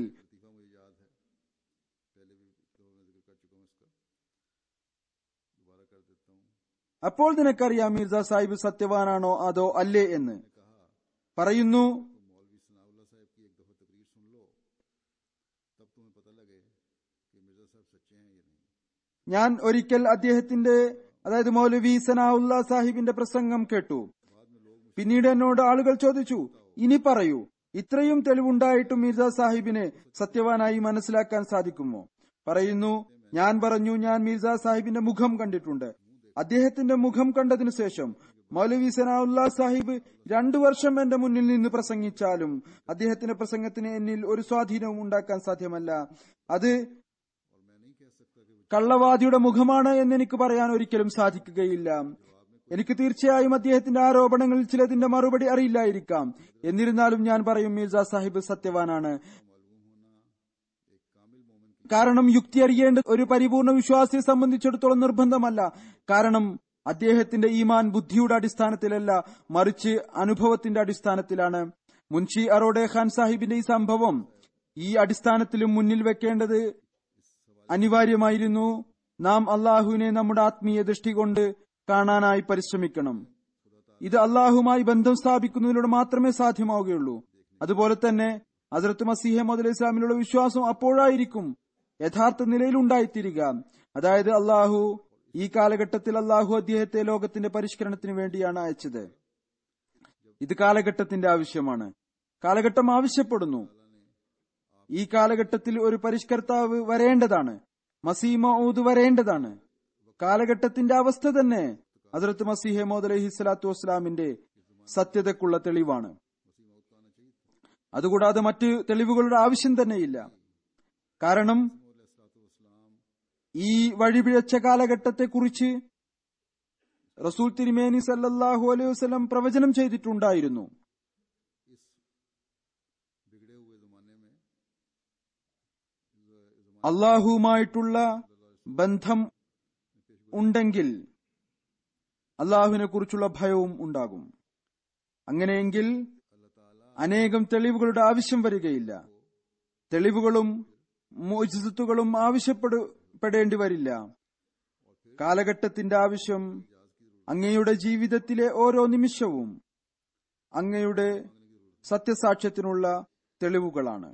B: അപ്പോൾ നിനക്കറിയാം മിർസ സാഹിബ് സത്യവാനാണോ അതോ അല്ലേ എന്ന് പറയുന്നു ഞാൻ ഒരിക്കൽ അദ്ദേഹത്തിന്റെ അതായത് മൗലവി സനാഉല്ല സാഹിബിന്റെ പ്രസംഗം കേട്ടു പിന്നീട് എന്നോട് ആളുകൾ ചോദിച്ചു ഇനി പറയൂ ഇത്രയും തെളിവുണ്ടായിട്ടും മിർസ സാഹിബിനെ സത്യവാനായി മനസ്സിലാക്കാൻ സാധിക്കുമോ പറയുന്നു ഞാൻ പറഞ്ഞു ഞാൻ മിർസ സാഹിബിന്റെ മുഖം കണ്ടിട്ടുണ്ട് അദ്ദേഹത്തിന്റെ മുഖം കണ്ടതിനു ശേഷം മൗലവി സനാഉല്ലാ സാഹിബ് രണ്ടു വർഷം എന്റെ മുന്നിൽ നിന്ന് പ്രസംഗിച്ചാലും അദ്ദേഹത്തിന്റെ പ്രസംഗത്തിന് എന്നിൽ ഒരു സ്വാധീനവും ഉണ്ടാക്കാൻ സാധ്യമല്ല അത് കള്ളവാദിയുടെ മുഖമാണ് എന്ന് എനിക്ക് പറയാൻ ഒരിക്കലും സാധിക്കുകയില്ല എനിക്ക് തീർച്ചയായും അദ്ദേഹത്തിന്റെ ആരോപണങ്ങളിൽ ചിലതിന്റെ മറുപടി അറിയില്ലായിരിക്കാം എന്നിരുന്നാലും ഞാൻ പറയും മിർസ സാഹിബ് സത്യവാനാണ് കാരണം യുക്തി അറിയേണ്ട ഒരു പരിപൂർണ വിശ്വാസിയെ സംബന്ധിച്ചിടത്തോളം നിർബന്ധമല്ല കാരണം അദ്ദേഹത്തിന്റെ ഈമാൻ ബുദ്ധിയുടെ അടിസ്ഥാനത്തിലല്ല മറിച്ച് അനുഭവത്തിന്റെ അടിസ്ഥാനത്തിലാണ് മുൻഷി അറോഡെ ഖാൻ സാഹിബിന്റെ ഈ സംഭവം ഈ അടിസ്ഥാനത്തിലും മുന്നിൽ വെക്കേണ്ടത് അനിവാര്യമായിരുന്നു നാം അള്ളാഹുവിനെ നമ്മുടെ ആത്മീയ ദൃഷ്ടി കൊണ്ട് കാണാനായി പരിശ്രമിക്കണം ഇത് അള്ളാഹുമായി ബന്ധം സ്ഥാപിക്കുന്നതിലൂടെ മാത്രമേ സാധ്യമാവുകയുള്ളൂ അതുപോലെ തന്നെ ഹസരത്ത് മസീഹ മുതൽ ഇസ്ലാമിലുള്ള വിശ്വാസം അപ്പോഴായിരിക്കും യഥാർത്ഥ നിലയിലുണ്ടായിത്തീരുക അതായത് അള്ളാഹു ഈ കാലഘട്ടത്തിൽ അള്ളാഹു അദ്ദേഹത്തെ ലോകത്തിന്റെ പരിഷ്കരണത്തിന് വേണ്ടിയാണ് അയച്ചത് ഇത് കാലഘട്ടത്തിന്റെ ആവശ്യമാണ് കാലഘട്ടം ആവശ്യപ്പെടുന്നു ഈ കാലഘട്ടത്തിൽ ഒരു പരിഷ്കർത്താവ് വരേണ്ടതാണ് മസീമൌദ് വരേണ്ടതാണ് കാലഘട്ടത്തിന്റെ അവസ്ഥ തന്നെ ഹസരത്ത് മസീഹ മോദ് അലഹി സ്വലാത്തു വസ്സലാമിന്റെ സത്യതക്കുള്ള തെളിവാണ് അതുകൂടാതെ മറ്റ് തെളിവുകളുടെ ആവശ്യം തന്നെയില്ല കാരണം ഈ വഴിപിഴച്ച കാലഘട്ടത്തെക്കുറിച്ച് റസൂൽ തിരുമേനി സല്ലല്ലാഹു അലൈഹി വസല്ലം പ്രവചനം ചെയ്തിട്ടുണ്ടായിരുന്നു അള്ളാഹുവുമായിട്ടുള്ള ബന്ധം ഉണ്ടെങ്കിൽ അള്ളാഹുവിനെ കുറിച്ചുള്ള ഭയവും ഉണ്ടാകും അങ്ങനെയെങ്കിൽ അനേകം തെളിവുകളുടെ ആവശ്യം വരികയില്ല തെളിവുകളും മോചിതത്തുകളും ആവശ്യപ്പെടേണ്ടി വരില്ല കാലഘട്ടത്തിന്റെ ആവശ്യം അങ്ങയുടെ ജീവിതത്തിലെ ഓരോ നിമിഷവും അങ്ങയുടെ സത്യസാക്ഷ്യത്തിനുള്ള തെളിവുകളാണ്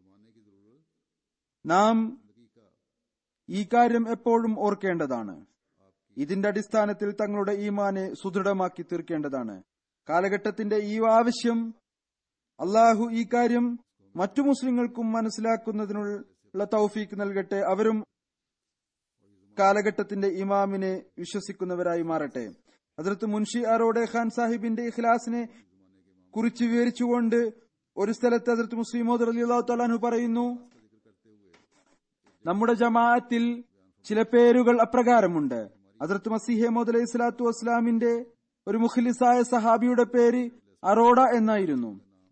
B: നാം ഈ കാര്യം എപ്പോഴും ഓർക്കേണ്ടതാണ് ഇതിന്റെ അടിസ്ഥാനത്തിൽ തങ്ങളുടെ ഈമാനെ സുദൃഢമാക്കി തീർക്കേണ്ടതാണ് കാലഘട്ടത്തിന്റെ ഈ ആവശ്യം അള്ളാഹു ഈ കാര്യം മറ്റു മുസ്ലിങ്ങൾക്കും മനസ്സിലാക്കുന്നതിനുള്ള തൗഫീക്ക് നൽകട്ടെ അവരും കാലഘട്ടത്തിന്റെ ഇമാമിനെ വിശ്വസിക്കുന്നവരായി മാറട്ടെ അതിർത്ത് മുൻഷി അറോഡെ ഖാൻ സാഹിബിന്റെ ഇഖ്ലാസിനെ കുറിച്ച് വിവരിച്ചുകൊണ്ട് ഒരു സ്ഥലത്ത് അതിർത്ത് മുസ്ലിമോദ് അലി അള്ളാഹു തലാഹു പറയുന്നു നമ്മുടെ ജമാഅത്തിൽ ചില പേരുകൾ അപ്രകാരമുണ്ട് അതിർത്ത് മസീഹെ മോദ് അലൈഹി സ്വലാത്തു വസ്സലാമിന്റെ ഒരു മുഖ്ലിസായ സഹാബിയുടെ പേര് അറോഡ എന്നായിരുന്നു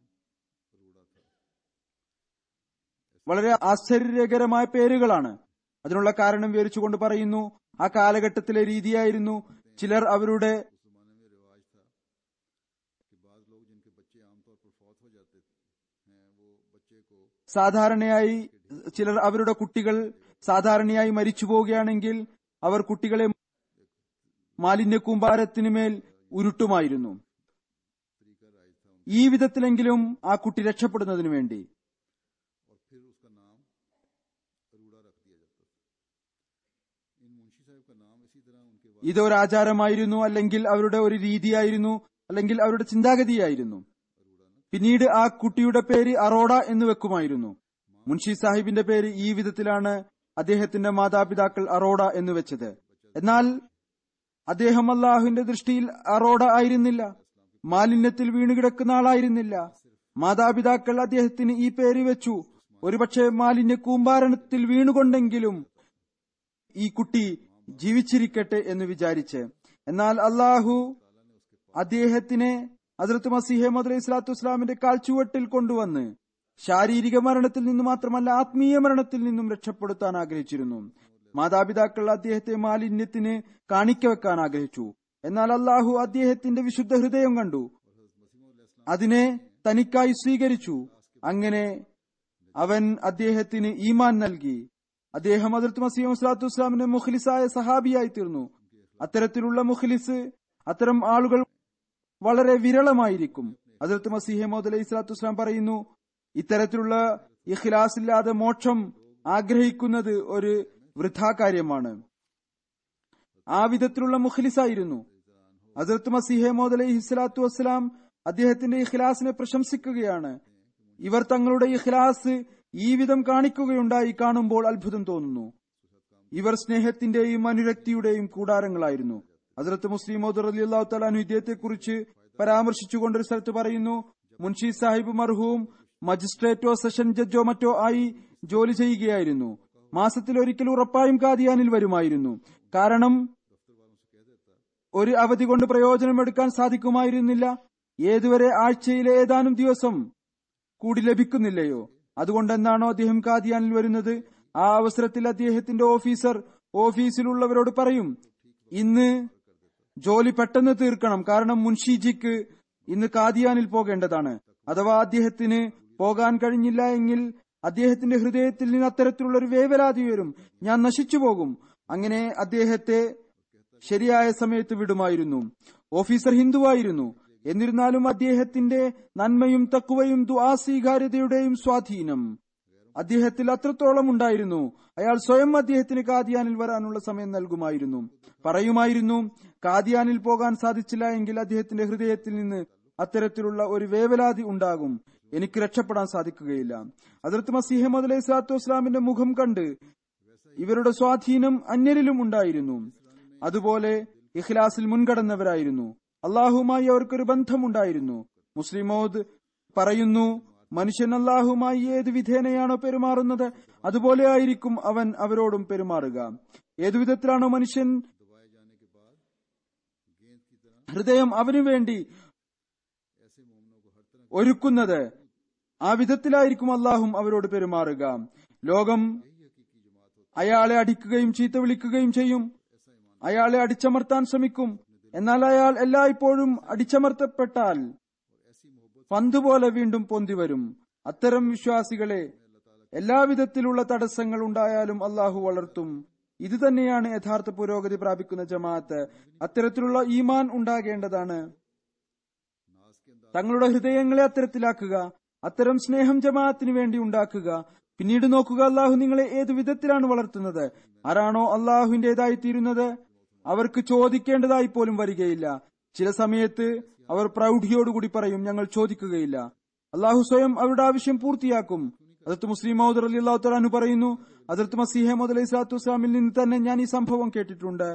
B: വളരെ ആശ്ചര്യകരമായ പേരുകളാണ് അതിനുള്ള കാരണം വിവരിച്ചുകൊണ്ട് പറയുന്നു ആ കാലഘട്ടത്തിലെ രീതിയായിരുന്നു ചിലർ അവരുടെ സാധാരണയായി ചിലർ അവരുടെ കുട്ടികൾ സാധാരണയായി മരിച്ചു പോവുകയാണെങ്കിൽ അവർ കുട്ടികളെ മാലിന്യ കൂമ്പാരത്തിനുമേൽ ഉരുട്ടുമായിരുന്നു ഈ വിധത്തിലെങ്കിലും ആ കുട്ടി രക്ഷപ്പെടുന്നതിനു വേണ്ടി ഇതൊരു ആചാരമായിരുന്നു അല്ലെങ്കിൽ അവരുടെ ഒരു രീതിയായിരുന്നു അല്ലെങ്കിൽ അവരുടെ ചിന്താഗതിയായിരുന്നു പിന്നീട് ആ കുട്ടിയുടെ പേര് അറോഡ എന്ന് വെക്കുമായിരുന്നു മുൻഷി സാഹിബിന്റെ പേര് ഈ വിധത്തിലാണ് അദ്ദേഹത്തിന്റെ മാതാപിതാക്കൾ അറോഡ എന്ന് വെച്ചത് എന്നാൽ അദ്ദേഹം അള്ളാഹുവിന്റെ ദൃഷ്ടിയിൽ അറോഡ ആയിരുന്നില്ല മാലിന്യത്തിൽ വീണുകിടക്കുന്ന ആളായിരുന്നില്ല മാതാപിതാക്കൾ അദ്ദേഹത്തിന് ഈ പേര് വെച്ചു ഒരുപക്ഷെ മാലിന്യ കൂമ്പാരണത്തിൽ വീണുകൊണ്ടെങ്കിലും ഈ കുട്ടി ജീവിച്ചിരിക്കട്ടെ എന്ന് വിചാരിച്ച് എന്നാൽ അള്ളാഹു അദ്ദേഹത്തിനെ അതിർത്ത് മസീഹെ മദ് ഇസ്ലാത്തു ഇസ്ലാമിന്റെ കാൽച്ചുവട്ടിൽ കൊണ്ടുവന്ന് ശാരീരിക മരണത്തിൽ നിന്ന് മാത്രമല്ല ആത്മീയ മരണത്തിൽ നിന്നും രക്ഷപ്പെടുത്താൻ ആഗ്രഹിച്ചിരുന്നു മാതാപിതാക്കൾ അദ്ദേഹത്തെ മാലിന്യത്തിന് കാണിക്ക വെക്കാൻ ആഗ്രഹിച്ചു എന്നാൽ അള്ളാഹു അദ്ദേഹത്തിന്റെ വിശുദ്ധ ഹൃദയം കണ്ടു അതിനെ തനിക്കായി സ്വീകരിച്ചു അങ്ങനെ അവൻ അദ്ദേഹത്തിന് ഈമാൻ നൽകി അദ്ദേഹം അതിർത്ത് മസീം സ്വലാത്തു വസ്സലാമിന്റെ മുഖ്ലിസായ സഹാബിയായി തീർന്നു അത്തരത്തിലുള്ള മുഖ്ലിസ് അത്തരം ആളുകൾ വളരെ വിരളമായിരിക്കും അതിർത്ത് മസീഹ മോദ് അലൈഹി സ്വലാത്തു വസ്സലാം പറയുന്നു ഇത്തരത്തിലുള്ള ഇഖ്ലാസ് ഇല്ലാതെ മോക്ഷം ആഗ്രഹിക്കുന്നത് ഒരു വൃഥാ കാര്യമാണ് ആ വിധത്തിലുള്ള മുഖ്ലിസായിരുന്നു ഹസരത്ത് മസീഹെ മോദ് അലൈഹി സ്വലാത്തു വസ്സലാം അദ്ദേഹത്തിന്റെ ഇഖ്ലാസിനെ പ്രശംസിക്കുകയാണ് ഇവർ തങ്ങളുടെ ഇഖ്ലാസ് ഈ വിധം കാണിക്കുകയുണ്ടായി കാണുമ്പോൾ അത്ഭുതം തോന്നുന്നു ഇവർ സ്നേഹത്തിന്റെയും അനുരക്തിയുടെയും കൂടാരങ്ങളായിരുന്നു ഹസരത്ത് മുസ്ലിം മോദർ അലി അള്ളാഹു തലാനു ഇദ്ദേഹത്തെക്കുറിച്ച് പരാമർശിച്ചുകൊണ്ട് ഒരു സ്ഥലത്ത് പറയുന്നു മുൻഷി സാഹിബ് മർഹൂം മജിസ്ട്രേറ്റോ സെഷൻ ജഡ്ജോ മറ്റോ ആയി ജോലി ചെയ്യുകയായിരുന്നു മാസത്തിൽ ഒരിക്കൽ ഉറപ്പായും കാദിയാനിൽ വരുമായിരുന്നു കാരണം ഒരു അവധി കൊണ്ട് പ്രയോജനമെടുക്കാൻ സാധിക്കുമായിരുന്നില്ല ഏതുവരെ ആഴ്ചയിലെ ഏതാനും ദിവസം കൂടി ലഭിക്കുന്നില്ലയോ അതുകൊണ്ടെന്നാണോ അദ്ദേഹം കാദിയാനിൽ വരുന്നത് ആ അവസരത്തിൽ അദ്ദേഹത്തിന്റെ ഓഫീസർ ഓഫീസിലുള്ളവരോട് പറയും ഇന്ന് ജോലി പെട്ടെന്ന് തീർക്കണം കാരണം മുൻഷിജിക്ക് ഇന്ന് കാദിയാനിൽ പോകേണ്ടതാണ് അഥവാ അദ്ദേഹത്തിന് പോകാൻ കഴിഞ്ഞില്ല എങ്കിൽ അദ്ദേഹത്തിന്റെ ഹൃദയത്തിൽ നിന്ന് അത്തരത്തിലുള്ള ഒരു വേവലാതി വരും ഞാൻ നശിച്ചു പോകും അങ്ങനെ അദ്ദേഹത്തെ ശരിയായ സമയത്ത് വിടുമായിരുന്നു ഓഫീസർ ഹിന്ദുവായിരുന്നു എന്നിരുന്നാലും അദ്ദേഹത്തിന്റെ നന്മയും തക്കുവയും ദുആ സ്വീകാര്യതയുടെയും സ്വാധീനം അദ്ദേഹത്തിൽ അത്രത്തോളം ഉണ്ടായിരുന്നു അയാൾ സ്വയം അദ്ദേഹത്തിന് കാദിയാനിൽ വരാനുള്ള സമയം നൽകുമായിരുന്നു പറയുമായിരുന്നു കാദിയാനിൽ പോകാൻ സാധിച്ചില്ല എങ്കിൽ അദ്ദേഹത്തിന്റെ ഹൃദയത്തിൽ നിന്ന് അത്തരത്തിലുള്ള ഒരു വേവലാതി ഉണ്ടാകും എനിക്ക് രക്ഷപ്പെടാൻ സാധിക്കുകയില്ല അതിർത്ത് മസീഹമ്മദ് അലൈഹി സ്വലാത്തു വസ്സലാമിന്റെ മുഖം കണ്ട് ഇവരുടെ സ്വാധീനം അന്യരിലും ഉണ്ടായിരുന്നു അതുപോലെ ഇഖ്ലാസിൽ മുൻകടന്നവരായിരുന്നു അള്ളാഹുമായി അവർക്കൊരു ബന്ധമുണ്ടായിരുന്നു മുസ്ലിമോദ് പറയുന്നു മനുഷ്യൻ അള്ളാഹുമായി ഏത് വിധേനയാണോ പെരുമാറുന്നത് അതുപോലെ ആയിരിക്കും അവൻ അവരോടും പെരുമാറുക ഏതു വിധത്തിലാണോ മനുഷ്യൻ ഹൃദയം അവനു വേണ്ടി ഒരുക്കുന്നത് ആ വിധത്തിലായിരിക്കും അള്ളാഹും അവരോട് പെരുമാറുക ലോകം അയാളെ അടിക്കുകയും ചീത്ത വിളിക്കുകയും ചെയ്യും അയാളെ അടിച്ചമർത്താൻ ശ്രമിക്കും എന്നാൽ അയാൾ എല്ലായ്പ്പോഴും അടിച്ചമർത്തപ്പെട്ടാൽ പന്ത് പോലെ വീണ്ടും പൊന്തി വരും അത്തരം വിശ്വാസികളെ എല്ലാവിധത്തിലുള്ള തടസ്സങ്ങൾ ഉണ്ടായാലും അള്ളാഹു വളർത്തും ഇത് തന്നെയാണ് യഥാർത്ഥ പുരോഗതി പ്രാപിക്കുന്ന ജമാഅത്ത് അത്തരത്തിലുള്ള ഈമാൻ ഉണ്ടാകേണ്ടതാണ് തങ്ങളുടെ ഹൃദയങ്ങളെ അത്തരത്തിലാക്കുക അത്തരം സ്നേഹം ജമാഅത്തിന് വേണ്ടി ഉണ്ടാക്കുക പിന്നീട് നോക്കുക അള്ളാഹു നിങ്ങളെ ഏത് വിധത്തിലാണ് വളർത്തുന്നത് ആരാണോ അള്ളാഹുവിന്റേതായി തീരുന്നത് അവർക്ക് ചോദിക്കേണ്ടതായി പോലും വരികയില്ല ചില സമയത്ത് അവർ പ്രൗഢിയോടുകൂടി പറയും ഞങ്ങൾ ചോദിക്കുകയില്ല അള്ളാഹു സ്വയം അവരുടെ ആവശ്യം പൂർത്തിയാക്കും അതിർത്ത് മുസ്ലിം മൗദർ അലി അള്ളാഹു തലാനു പറയുന്നു അതിർത്ത് മസീഹ മുഹമ്മദ് അലൈഹി സ്വലാത്തു വസ്ലാമിൽ നിന്ന് തന്നെ ഞാൻ ഈ സംഭവം കേട്ടിട്ടുണ്ട്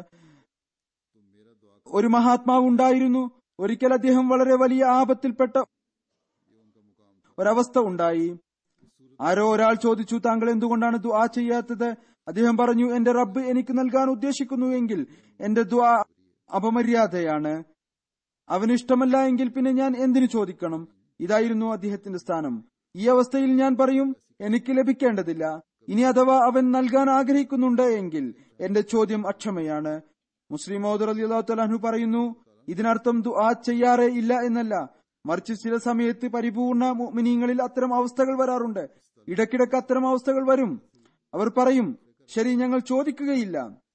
B: ഒരു മഹാത്മാവ് ഉണ്ടായിരുന്നു ഒരിക്കൽ അദ്ദേഹം വളരെ വലിയ ആപത്തിൽപ്പെട്ട ഒരവസ്ഥ ഉണ്ടായി ആരോ ഒരാൾ ചോദിച്ചു താങ്കൾ എന്തുകൊണ്ടാണ് ദുആ ചെയ്യാത്തത് അദ്ദേഹം പറഞ്ഞു എന്റെ റബ്ബ് എനിക്ക് നൽകാൻ ഉദ്ദേശിക്കുന്നുവെങ്കിൽ എന്റെ ദുആ അപമര്യാദയാണ് അവന് ഇഷ്ടമല്ല എങ്കിൽ പിന്നെ ഞാൻ എന്തിനു ചോദിക്കണം ഇതായിരുന്നു അദ്ദേഹത്തിന്റെ സ്ഥാനം ഈ അവസ്ഥയിൽ ഞാൻ പറയും എനിക്ക് ലഭിക്കേണ്ടതില്ല ഇനി അഥവാ അവൻ നൽകാൻ ആഗ്രഹിക്കുന്നുണ്ട് എങ്കിൽ എന്റെ ചോദ്യം അക്ഷമയാണ് മുസ്ലിം മൗദർ അലി അള്ളാഹു പറയുന്നു ഇതിനർത്ഥം ദുആ ചെയ്യാറേ ഇല്ല എന്നല്ല മറിച്ച് ചില സമയത്ത് പരിപൂർണ മിനിങ്ങളിൽ അത്തരം അവസ്ഥകൾ വരാറുണ്ട് ഇടയ്ക്കിടയ്ക്ക് അത്തരം അവസ്ഥകൾ വരും അവർ പറയും ശരി ഞങ്ങൾ ചോദിക്കുകയില്ല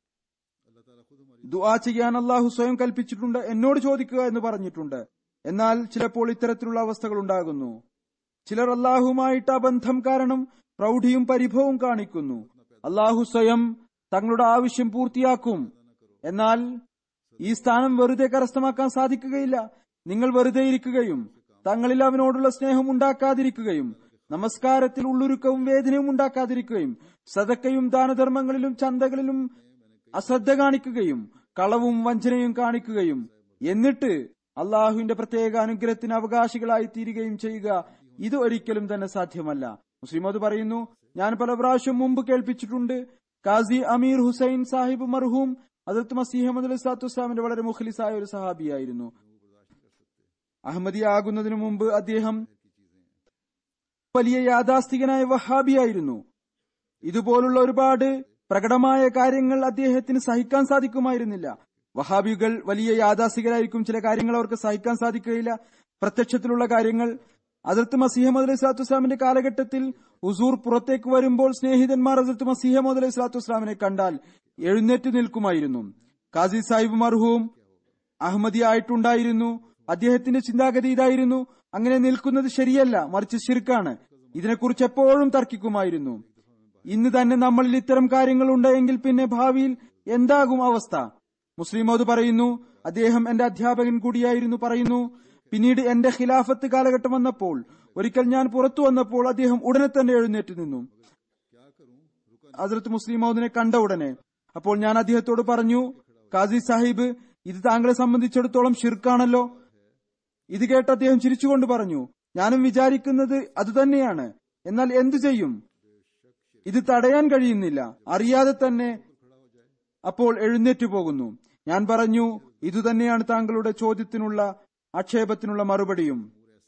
B: ദുആ ചെയ്യാൻ അള്ളാഹു സ്വയം കൽപ്പിച്ചിട്ടുണ്ട് എന്നോട് ചോദിക്കുക എന്ന് പറഞ്ഞിട്ടുണ്ട് എന്നാൽ ചിലപ്പോൾ ഇത്തരത്തിലുള്ള അവസ്ഥകൾ ഉണ്ടാകുന്നു ചിലർ അള്ളാഹുമായിട്ട് ആ ബന്ധം കാരണം പ്രൗഢിയും പരിഭവവും കാണിക്കുന്നു അള്ളാഹു സ്വയം തങ്ങളുടെ ആവശ്യം പൂർത്തിയാക്കും എന്നാൽ ഈ സ്ഥാനം വെറുതെ കരസ്ഥമാക്കാൻ സാധിക്കുകയില്ല നിങ്ങൾ വെറുതെ ഇരിക്കുകയും തങ്ങളിൽ അവനോടുള്ള സ്നേഹം ഉണ്ടാക്കാതിരിക്കുകയും നമസ്കാരത്തിൽ ഉള്ളുരുക്കവും വേദനയും ഉണ്ടാക്കാതിരിക്കുകയും സദക്കയും ദാനധർമ്മങ്ങളിലും ചന്തകളിലും അശ്രദ്ധ കാണിക്കുകയും കളവും വഞ്ചനയും കാണിക്കുകയും എന്നിട്ട് അള്ളാഹുവിന്റെ പ്രത്യേക അനുഗ്രഹത്തിന് അവകാശികളായി തീരുകയും ചെയ്യുക ഇത് ഒരിക്കലും തന്നെ സാധ്യമല്ല മുസ്ലിമോദ് പറയുന്നു ഞാൻ പല പ്രാവശ്യം മുമ്പ് കേൾപ്പിച്ചിട്ടുണ്ട് കാസി അമീർ ഹുസൈൻ സാഹിബ് മർഹൂം അതിർത്ത് മസീഹമ്മദ് അലി സാത്തു ഇസ്ലാമിന്റെ വളരെ മുഖലിസായ ഒരു സഹാബിയായിരുന്നു അഹമ്മദി ആകുന്നതിനു മുമ്പ് അദ്ദേഹം വലിയ യാഥാസ്ഥികനായ വഹാബിയായിരുന്നു ഇതുപോലുള്ള ഒരുപാട് പ്രകടമായ കാര്യങ്ങൾ അദ്ദേഹത്തിന് സഹിക്കാൻ സാധിക്കുമായിരുന്നില്ല വഹാബികൾ വലിയ യാഥാസ്ഥികരായിരിക്കും ചില കാര്യങ്ങൾ അവർക്ക് സഹിക്കാൻ സാധിക്കുകയില്ല പ്രത്യക്ഷത്തിലുള്ള കാര്യങ്ങൾ അതിർത്ത് മസീഹമ്മദ് അലൈഹി സ്വലാത്തു വസ്ലാമിന്റെ കാലഘട്ടത്തിൽ ഉസൂർ പുറത്തേക്ക് വരുമ്പോൾ സ്നേഹിതന്മാർ അതിർത്ത് മസീഹമ്മദ് അലൈഹി സ്വലാത്തു വസ്ലാമിനെ കണ്ടാൽ എഴുന്നേറ്റ് നിൽക്കുമായിരുന്നു കാസി സാഹിബ് മർഹൂം അഹമ്മദി ആയിട്ടുണ്ടായിരുന്നു അദ്ദേഹത്തിന്റെ ചിന്താഗതി ഇതായിരുന്നു അങ്ങനെ നിൽക്കുന്നത് ശരിയല്ല മറിച്ച് ശിർക്കാണ് ഇതിനെക്കുറിച്ച് എപ്പോഴും തർക്കിക്കുമായിരുന്നു ഇന്ന് തന്നെ നമ്മളിൽ ഇത്തരം കാര്യങ്ങൾ ഉണ്ടെങ്കിൽ പിന്നെ ഭാവിയിൽ എന്താകും അവസ്ഥ മുസ്ലിമോദ് പറയുന്നു അദ്ദേഹം എന്റെ അധ്യാപകൻ കൂടിയായിരുന്നു പറയുന്നു പിന്നീട് എന്റെ ഖിലാഫത്ത് കാലഘട്ടം വന്നപ്പോൾ ഒരിക്കൽ ഞാൻ പുറത്തു വന്നപ്പോൾ അദ്ദേഹം ഉടനെ തന്നെ എഴുന്നേറ്റ് നിന്നു ഹസ്രത്ത് മുസ്ലിം മൗദിനെ കണ്ട ഉടനെ അപ്പോൾ ഞാൻ അദ്ദേഹത്തോട് പറഞ്ഞു കാസി സാഹിബ് ഇത് താങ്കളെ സംബന്ധിച്ചിടത്തോളം ഷിർക്കാണല്ലോ ഇത് കേട്ട് അദ്ദേഹം ചിരിച്ചുകൊണ്ട് പറഞ്ഞു ഞാനും വിചാരിക്കുന്നത് അതുതന്നെയാണ് എന്നാൽ എന്തു ചെയ്യും ഇത് തടയാൻ കഴിയുന്നില്ല അറിയാതെ തന്നെ അപ്പോൾ എഴുന്നേറ്റു പോകുന്നു ഞാൻ പറഞ്ഞു ഇതുതന്നെയാണ് താങ്കളുടെ ചോദ്യത്തിനുള്ള ആക്ഷേപത്തിനുള്ള മറുപടിയും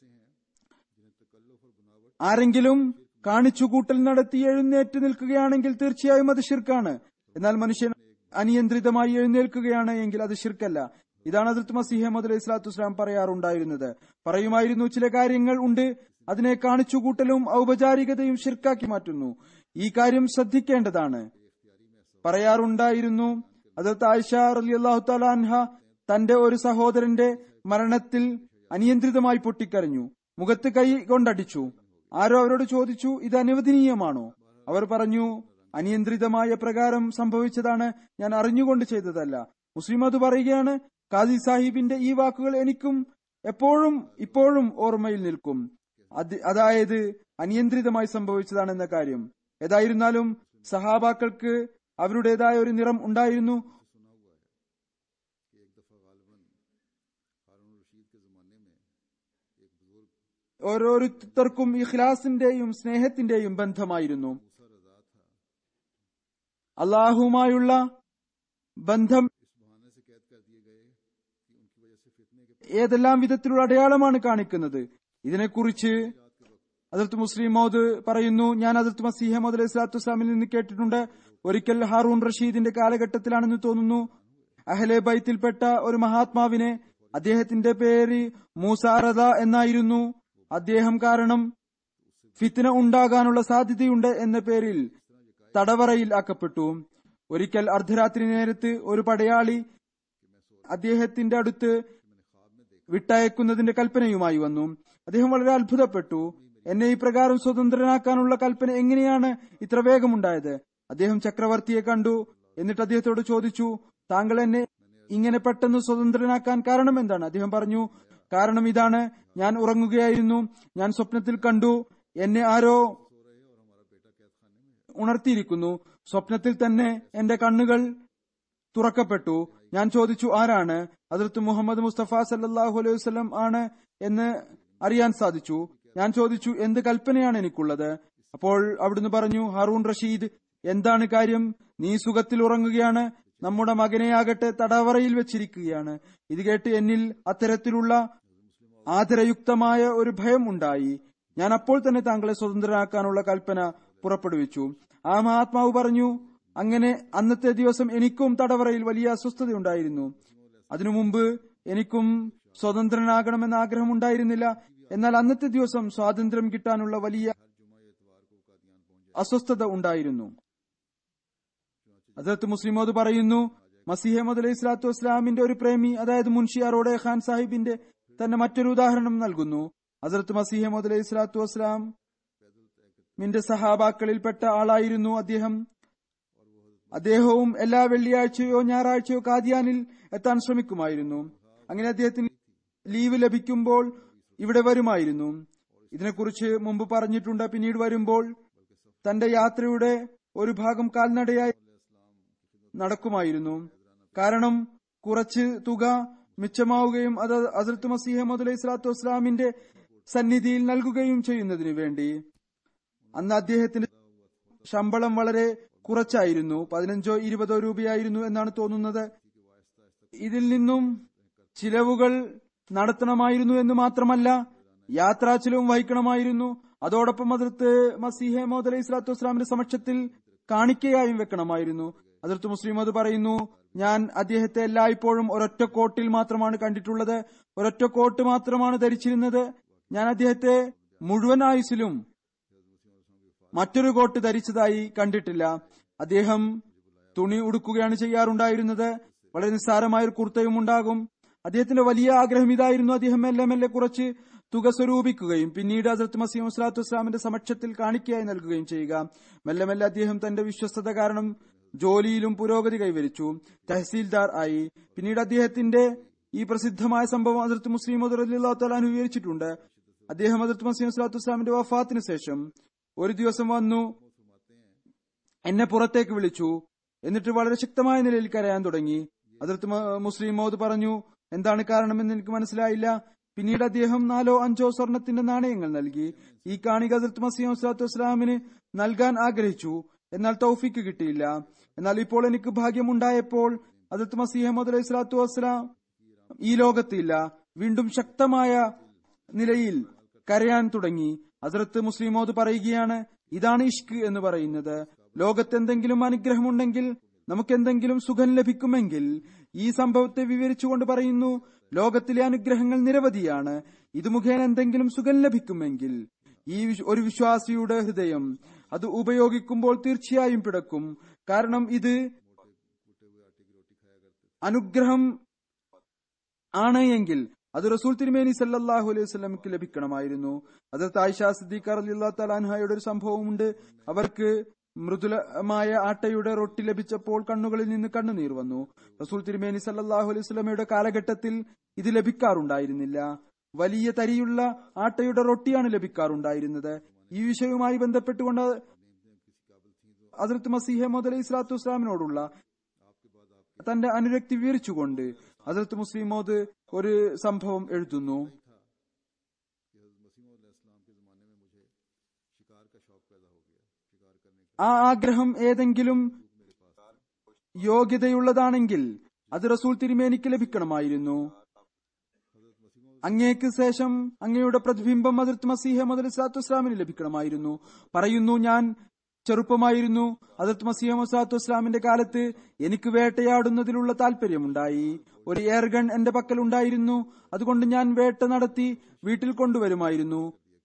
B: ആരെങ്കിലും കാണിച്ചുകൂട്ടൽ നടത്തി എഴുന്നേറ്റ് നിൽക്കുകയാണെങ്കിൽ തീർച്ചയായും അത് ഷിർക്കാണ് എന്നാൽ മനുഷ്യൻ അനിയന്ത്രിതമായി എഴുന്നേൽക്കുകയാണ് എങ്കിൽ അത് ഷിർക്കല്ല ഇതാണ് അതിർത്ത് മസീഹ മുതൽ ഇസ്ലാത്തു വസ്ലാം പറയാറുണ്ടായിരുന്നത് പറയുമായിരുന്നു ചില കാര്യങ്ങൾ ഉണ്ട് അതിനെ കാണിച്ചുകൂട്ടലും ഔപചാരികതയും ഷിർക്കാക്കി മാറ്റുന്നു ഈ കാര്യം ശ്രദ്ധിക്കേണ്ടതാണ് പറയാറുണ്ടായിരുന്നു അതിർത്ത് ആയിഷ അലി അള്ളാഹു തലാൻഹ തന്റെ ഒരു സഹോദരന്റെ മരണത്തിൽ അനിയന്ത്രിതമായി പൊട്ടിക്കരഞ്ഞു മുഖത്ത് കൈ കൊണ്ടടിച്ചു ആരോ അവരോട് ചോദിച്ചു ഇത് അനുവദനീയമാണോ അവർ പറഞ്ഞു അനിയന്ത്രിതമായ പ്രകാരം സംഭവിച്ചതാണ് ഞാൻ അറിഞ്ഞുകൊണ്ട് ചെയ്തതല്ല മുസ്ലിം അത് പറയുകയാണ് കാസി സാഹിബിന്റെ ഈ വാക്കുകൾ എനിക്കും എപ്പോഴും ഇപ്പോഴും ഓർമ്മയിൽ നിൽക്കും അത് അതായത് അനിയന്ത്രിതമായി സംഭവിച്ചതാണെന്ന കാര്യം ഏതായിരുന്നാലും സഹാബാക്കൾക്ക് അവരുടേതായ ഒരു നിറം ഉണ്ടായിരുന്നു ഓരോരുത്തർക്കും ഇഖ്ലാസിന്റെയും സ്നേഹത്തിന്റെയും ബന്ധമായിരുന്നു അള്ളാഹുമായുള്ള ബന്ധം ഏതെല്ലാം വിധത്തിലുള്ള അടയാളമാണ് കാണിക്കുന്നത് ഇതിനെക്കുറിച്ച് അതിർത്ത് മുസ്ലിം മോദ് പറയുന്നു ഞാൻ അതിർത്ത് മസീഹ മോദ് അലൈഹി സ്വലാത്തു വസ്ലാമിൽ നിന്ന് കേട്ടിട്ടുണ്ട് ഒരിക്കൽ ഹാറൂൺ റഷീദിന്റെ കാലഘട്ടത്തിലാണെന്ന് തോന്നുന്നു അഹലെ ബൈത്തിൽപ്പെട്ട ഒരു മഹാത്മാവിനെ അദ്ദേഹത്തിന്റെ പേര് മൂസാറദ എന്നായിരുന്നു അദ്ദേഹം കാരണം ഫിത്തിന ഉണ്ടാകാനുള്ള സാധ്യതയുണ്ട് എന്ന പേരിൽ തടവറയിൽ ആക്കപ്പെട്ടു ഒരിക്കൽ അർദ്ധരാത്രി നേരത്ത് ഒരു പടയാളി അദ്ദേഹത്തിന്റെ അടുത്ത് വിട്ടയക്കുന്നതിന്റെ കൽപ്പനയുമായി വന്നു അദ്ദേഹം വളരെ അത്ഭുതപ്പെട്ടു എന്നെ ഈ പ്രകാരം സ്വതന്ത്രനാക്കാനുള്ള കൽപ്പന എങ്ങനെയാണ് ഇത്ര വേഗമുണ്ടായത് അദ്ദേഹം ചക്രവർത്തിയെ കണ്ടു എന്നിട്ട് അദ്ദേഹത്തോട് ചോദിച്ചു താങ്കൾ എന്നെ ഇങ്ങനെ പെട്ടെന്ന് സ്വതന്ത്രനാക്കാൻ കാരണം എന്താണ് അദ്ദേഹം പറഞ്ഞു കാരണം ഇതാണ് ഞാൻ ഉറങ്ങുകയായിരുന്നു ഞാൻ സ്വപ്നത്തിൽ കണ്ടു എന്നെ ആരോ ഉണർത്തിയിരിക്കുന്നു സ്വപ്നത്തിൽ തന്നെ എന്റെ കണ്ണുകൾ തുറക്കപ്പെട്ടു ഞാൻ ചോദിച്ചു ആരാണ് അതിർത്ത് മുഹമ്മദ് മുസ്തഫ സല്ലാഹു അലൈഹി വസ്ലം ആണ് എന്ന് അറിയാൻ സാധിച്ചു ഞാൻ ചോദിച്ചു എന്ത് കൽപ്പനയാണ് എനിക്കുള്ളത് അപ്പോൾ അവിടുന്ന് പറഞ്ഞു ഹാറൂൺ റഷീദ് എന്താണ് കാര്യം നീ സുഖത്തിൽ ഉറങ്ങുകയാണ് നമ്മുടെ മകനെയാകട്ടെ തടവറയിൽ വെച്ചിരിക്കുകയാണ് ഇത് കേട്ട് എന്നിൽ അത്തരത്തിലുള്ള ആദരയുക്തമായ ഒരു ഭയം ഉണ്ടായി ഞാൻ അപ്പോൾ തന്നെ താങ്കളെ സ്വതന്ത്രനാക്കാനുള്ള കൽപ്പന പുറപ്പെടുവിച്ചു ആ മഹാത്മാവ് പറഞ്ഞു അങ്ങനെ അന്നത്തെ ദിവസം എനിക്കും തടവറയിൽ വലിയ അസ്വസ്ഥതയുണ്ടായിരുന്നു അതിനു മുമ്പ് എനിക്കും സ്വതന്ത്രനാകണമെന്ന ആഗ്രഹമുണ്ടായിരുന്നില്ല എന്നാൽ അന്നത്തെ ദിവസം സ്വാതന്ത്ര്യം കിട്ടാനുള്ള വലിയ അസ്വസ്ഥത ഉണ്ടായിരുന്നു അതിർത്ത് മുസ്ലിമോദ് പറയുന്നു മസിഹമ്മദ് അലൈഹി സ്വലാത്തു വസ്ലാമിന്റെ ഒരു പ്രേമി അതായത് മുൻഷി അറോഡെ ഖാൻ സാഹിബിന്റെ തന്നെ മറ്റൊരു ഉദാഹരണം നൽകുന്നു ഹസരത്ത് മസീഹമ്മദ് അലൈഹി സ്വലാത്തു വസ്ലാം മിന്റെ സഹാബാക്കളിൽപ്പെട്ട ആളായിരുന്നു അദ്ദേഹം അദ്ദേഹവും എല്ലാ വെള്ളിയാഴ്ചയോ ഞായറാഴ്ചയോ കാദിയാനിൽ എത്താൻ ശ്രമിക്കുമായിരുന്നു അങ്ങനെ അദ്ദേഹത്തിന് ലീവ് ലഭിക്കുമ്പോൾ ഇവിടെ വരുമായിരുന്നു ഇതിനെക്കുറിച്ച് മുമ്പ് പറഞ്ഞിട്ടുണ്ട് പിന്നീട് വരുമ്പോൾ തന്റെ യാത്രയുടെ ഒരു ഭാഗം കാൽനടയായി നടക്കുമായിരുന്നു കാരണം കുറച്ച് തുക മിച്ചമാവുകയും അത് അസരത്ത് മസീഹ അലൈഹി സ്വലാത്തു വസ്സലാമിന്റെ സന്നിധിയിൽ നൽകുകയും ചെയ്യുന്നതിനു വേണ്ടി അന്ന് അദ്ദേഹത്തിന്റെ ശമ്പളം വളരെ കുറച്ചായിരുന്നു പതിനഞ്ചോ ഇരുപതോ രൂപയായിരുന്നു എന്നാണ് തോന്നുന്നത് ഇതിൽ നിന്നും ചിലവുകൾ നടത്തണമായിരുന്നു എന്ന് മാത്രമല്ല യാത്രാ ചിലവും വഹിക്കണമായിരുന്നു അതോടൊപ്പം അതിർത്ത് മസീഹ മോദ് അലൈഹി സ്വലാത്തു വസ്സലാമിന്റെ സമക്ഷത്തിൽ കാണിക്കയായും വെക്കണമായിരുന്നു അതിർത്ത് മുസ്ലിം അത് പറയുന്നു ഞാൻ അദ്ദേഹത്തെ എല്ലായ്പ്പോഴും ഒരൊറ്റ കോട്ടിൽ മാത്രമാണ് കണ്ടിട്ടുള്ളത് ഒരൊറ്റ കോട്ട് മാത്രമാണ് ധരിച്ചിരുന്നത് ഞാൻ അദ്ദേഹത്തെ മുഴുവൻ ആയുസിലും മറ്റൊരു കോട്ട് ധരിച്ചതായി കണ്ടിട്ടില്ല അദ്ദേഹം തുണി ഉടുക്കുകയാണ് ചെയ്യാറുണ്ടായിരുന്നത് വളരെ നിസ്സാരമായ ഒരു കുർത്തയും ഉണ്ടാകും അദ്ദേഹത്തിന്റെ വലിയ ആഗ്രഹം ഇതായിരുന്നു അദ്ദേഹം മെല്ലെ മെല്ലെ കുറച്ച് തുക സ്വരൂപിക്കുകയും പിന്നീട് ഹസരത്ത് മസീം വസ്ലാത്തു വസ്ലാമിന്റെ സമക്ഷത്തിൽ കാണിക്കയായി നൽകുകയും ചെയ്യുക മെല്ലെ മെല്ലെ അദ്ദേഹം തന്റെ വിശ്വസ്തത കാരണം ജോലിയിലും പുരോഗതി കൈവരിച്ചു തഹസീൽദാർ ആയി പിന്നീട് അദ്ദേഹത്തിന്റെ ഈ പ്രസിദ്ധമായ സംഭവം അതിർത്ത് മുസ്ലിം അള്ളാഹു വിവരിച്ചിട്ടുണ്ട് അദ്ദേഹം അതിർത്ത് മസീം സ്വലാത്തു വസ്സലാമിന്റെ വഫാത്തിന് ശേഷം ഒരു ദിവസം വന്നു എന്നെ പുറത്തേക്ക് വിളിച്ചു എന്നിട്ട് വളരെ ശക്തമായ നിലയിൽ കരയാൻ തുടങ്ങി അതിർത്ത് മുസ്ലിം മോദ് പറഞ്ഞു എന്താണ് കാരണമെന്ന് എനിക്ക് മനസ്സിലായില്ല പിന്നീട് അദ്ദേഹം നാലോ അഞ്ചോ സ്വർണത്തിന്റെ നാണയങ്ങൾ നൽകി ഈ കാണിക അതിർത്ത് മസീം സ്വലാത്തു വസ്സലാമിന് നൽകാൻ ആഗ്രഹിച്ചു എന്നാൽ തൗഫിക്ക് കിട്ടിയില്ല എന്നാൽ ഇപ്പോൾ എനിക്ക് ഭാഗ്യമുണ്ടായപ്പോൾ അതിർത്ത് മസീഹമ്മദ് അലൈഹി സ്വലാത്തു വസ്സലാം ഈ ലോകത്തില്ല വീണ്ടും ശക്തമായ നിലയിൽ കരയാൻ തുടങ്ങി ഹസരത്ത് മുസ്ലിമോദ് പറയുകയാണ് ഇതാണ് ഇഷ്ക് എന്ന് പറയുന്നത് ലോകത്ത് എന്തെങ്കിലും അനുഗ്രഹമുണ്ടെങ്കിൽ നമുക്ക് എന്തെങ്കിലും സുഖം ലഭിക്കുമെങ്കിൽ ഈ സംഭവത്തെ വിവരിച്ചുകൊണ്ട് പറയുന്നു ലോകത്തിലെ അനുഗ്രഹങ്ങൾ നിരവധിയാണ് ഇത് മുഖേന എന്തെങ്കിലും സുഖം ലഭിക്കുമെങ്കിൽ ഈ ഒരു വിശ്വാസിയുടെ ഹൃദയം അത് ഉപയോഗിക്കുമ്പോൾ തീർച്ചയായും പിടക്കും കാരണം ഇത് അനുഗ്രഹം ആണ് എങ്കിൽ അത് റസൂൽ തിരുമേനി സല്ലാഹു അലൈഹി വസ്ലമിക്ക് ലഭിക്കണമായിരുന്നു അത് തായിഷ സിദ്ദീഖ് അലിയുള്ള തലാൻഹയുടെ ഒരു സംഭവമുണ്ട് അവർക്ക് മൃദുലമായ ആട്ടയുടെ റൊട്ടി ലഭിച്ചപ്പോൾ കണ്ണുകളിൽ നിന്ന് കണ്ണുനീർ വന്നു റസൂൽ തിരുമേനി സല്ലാഹു അലൈഹി സ്വലമയുടെ കാലഘട്ടത്തിൽ ഇത് ലഭിക്കാറുണ്ടായിരുന്നില്ല വലിയ തരിയുള്ള ആട്ടയുടെ റൊട്ടിയാണ് ലഭിക്കാറുണ്ടായിരുന്നത് ഈ വിഷയവുമായി ബന്ധപ്പെട്ടുകൊണ്ട് അതിർത്ത് മസീഹമ്മദ് അലൈഹി സ്വലാത്തു വസ്സലാമിനോടുള്ള തന്റെ അനുരക്തി വിവരിച്ചുകൊണ്ട് അതിർത്ത് മുസ്ലിം മോദ് ഒരു സംഭവം എഴുതുന്നു ആ ആഗ്രഹം ഏതെങ്കിലും യോഗ്യതയുള്ളതാണെങ്കിൽ അത് റസൂൽ തിരുമേനിക്ക് ലഭിക്കണമായിരുന്നു അങ്ങേക്ക് ശേഷം അങ്ങയുടെ പ്രതിബിംബം അതിർത്ത് മസീഹ മദ് ഇസ്ലാത്തു ഇസ്ലാമിന് ലഭിക്കണമായിരുന്നു പറയുന്നു ഞാൻ ചെറുപ്പമായിരുന്നു അതിർത്ത് മസീഹ മസാത്തു ഇസ്ലാമിന്റെ കാലത്ത് എനിക്ക് വേട്ടയാടുന്നതിലുള്ള താല്പര്യമുണ്ടായി ഒരു എയർഗൺ എന്റെ പക്കൽ ഉണ്ടായിരുന്നു അതുകൊണ്ട് ഞാൻ വേട്ട നടത്തി വീട്ടിൽ കൊണ്ടുവരുമായിരുന്നു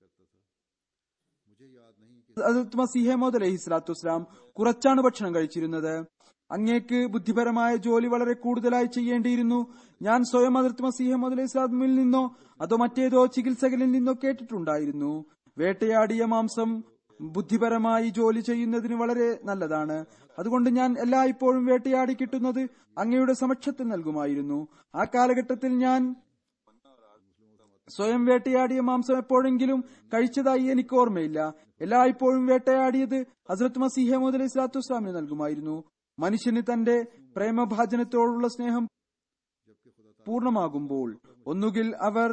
B: അതിർത്ത് മസീഹ മോദ് അലഹി സ്വലാത്തു വസ്സലാം കുറച്ചാണ് ഭക്ഷണം കഴിച്ചിരുന്നത് അങ്ങേക്ക് ബുദ്ധിപരമായ ജോലി വളരെ കൂടുതലായി ചെയ്യേണ്ടിയിരുന്നു ഞാൻ സ്വയം അതിർത്ത് മസീഹ മോദ് അലൈഹി സ്വലാമിൽ നിന്നോ അതോ മറ്റേതോ ചികിത്സകരിൽ നിന്നോ കേട്ടിട്ടുണ്ടായിരുന്നു വേട്ടയാടിയ മാംസം ബുദ്ധിപരമായി ജോലി ചെയ്യുന്നതിന് വളരെ നല്ലതാണ് അതുകൊണ്ട് ഞാൻ എല്ലായ്പ്പോഴും വേട്ടയാടി കിട്ടുന്നത് അങ്ങയുടെ സമക്ഷത്തിൽ നൽകുമായിരുന്നു ആ കാലഘട്ടത്തിൽ ഞാൻ സ്വയം വേട്ടയാടിയ മാംസം എപ്പോഴെങ്കിലും കഴിച്ചതായി എനിക്ക് ഓർമ്മയില്ല എല്ലായ്പ്പോഴും വേട്ടയാടിയത് ഹസ്രത്ത് മസീഹമദ് അലൈഹി സ്വലാത്തു വസ്ലാമിന് നൽകുമായിരുന്നു മനുഷ്യന് തന്റെ പ്രേമഭാജനത്തോടുള്ള സ്നേഹം പൂർണ്ണമാകുമ്പോൾ ഒന്നുകിൽ അവർ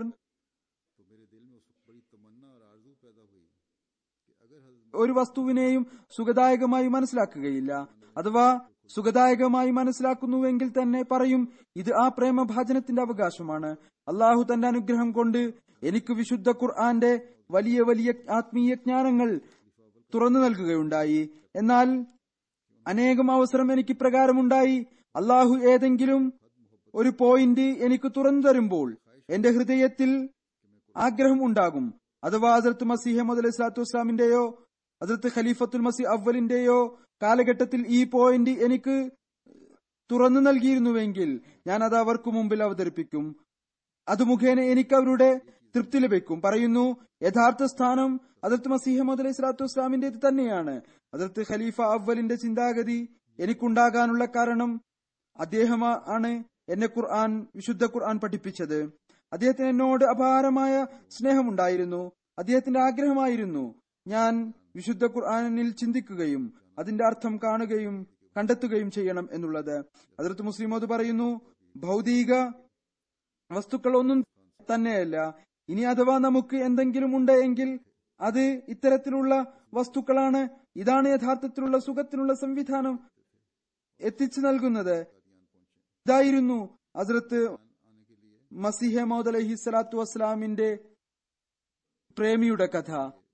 B: ഒരു വസ്തുവിനെയും സുഖദായകമായി മനസ്സിലാക്കുകയില്ല അഥവാ സുഖദായകമായി മനസ്സിലാക്കുന്നുവെങ്കിൽ തന്നെ പറയും ഇത് ആ പ്രേമഭാജനത്തിന്റെ അവകാശമാണ് അള്ളാഹു തന്റെ അനുഗ്രഹം കൊണ്ട് എനിക്ക് വിശുദ്ധ ഖുർആന്റെ വലിയ വലിയ ആത്മീയ ജ്ഞാനങ്ങൾ തുറന്നു നൽകുകയുണ്ടായി എന്നാൽ അനേകം അവസരം എനിക്ക് പ്രകാരമുണ്ടായി അള്ളാഹു ഏതെങ്കിലും ഒരു പോയിന്റ് എനിക്ക് തുറന്നു തരുമ്പോൾ എന്റെ ഹൃദയത്തിൽ ആഗ്രഹം ഉണ്ടാകും അഥവാ ഹസരത്ത് മസീഹ അലൈഹി സ്വലാത്തു വസ്ലാമിന്റെയോ ഹസരത്ത് ഖലീഫത്തുൽ മസി അവലിന്റെയോ കാലഘട്ടത്തിൽ ഈ പോയിന്റ് എനിക്ക് തുറന്നു നൽകിയിരുന്നുവെങ്കിൽ ഞാൻ അത് അവർക്ക് മുമ്പിൽ അവതരിപ്പിക്കും അത് മുഖേന എനിക്ക് അവരുടെ തൃപ്തി ലഭിക്കും പറയുന്നു യഥാർത്ഥ സ്ഥാനം അതിർത്ത് മസീഹമ്മദ് അലൈഹി സ്വലാത്തു വസ്ലാമിന്റേത് തന്നെയാണ് അതിർത്ത് ഖലീഫ അവലിന്റെ ചിന്താഗതി എനിക്കുണ്ടാകാനുള്ള കാരണം അദ്ദേഹം ആണ് എന്നെ ഖുർആൻ വിശുദ്ധ ഖുർആൻ പഠിപ്പിച്ചത് അദ്ദേഹത്തിന് എന്നോട് അപാരമായ സ്നേഹമുണ്ടായിരുന്നു അദ്ദേഹത്തിന്റെ ആഗ്രഹമായിരുന്നു ഞാൻ വിശുദ്ധ ഖുർആനിൽ ചിന്തിക്കുകയും അതിന്റെ അർത്ഥം കാണുകയും കണ്ടെത്തുകയും ചെയ്യണം എന്നുള്ളത് അതിർത്ത് മുസ്ലിമോത് പറയുന്നു ഭൗതിക വസ്തുക്കൾ ഒന്നും തന്നെയല്ല ഇനി അഥവാ നമുക്ക് എന്തെങ്കിലും ഉണ്ട് എങ്കിൽ അത് ഇത്തരത്തിലുള്ള വസ്തുക്കളാണ് ഇതാണ് യഥാർത്ഥത്തിലുള്ള സുഖത്തിനുള്ള സംവിധാനം എത്തിച്ചു നൽകുന്നത് ഇതായിരുന്നു ഹസ്രത്ത് മസിഹ മൗദ് അലഹി സ്വലാത്തു വസ്സലാമിന്റെ പ്രേമിയുടെ കഥ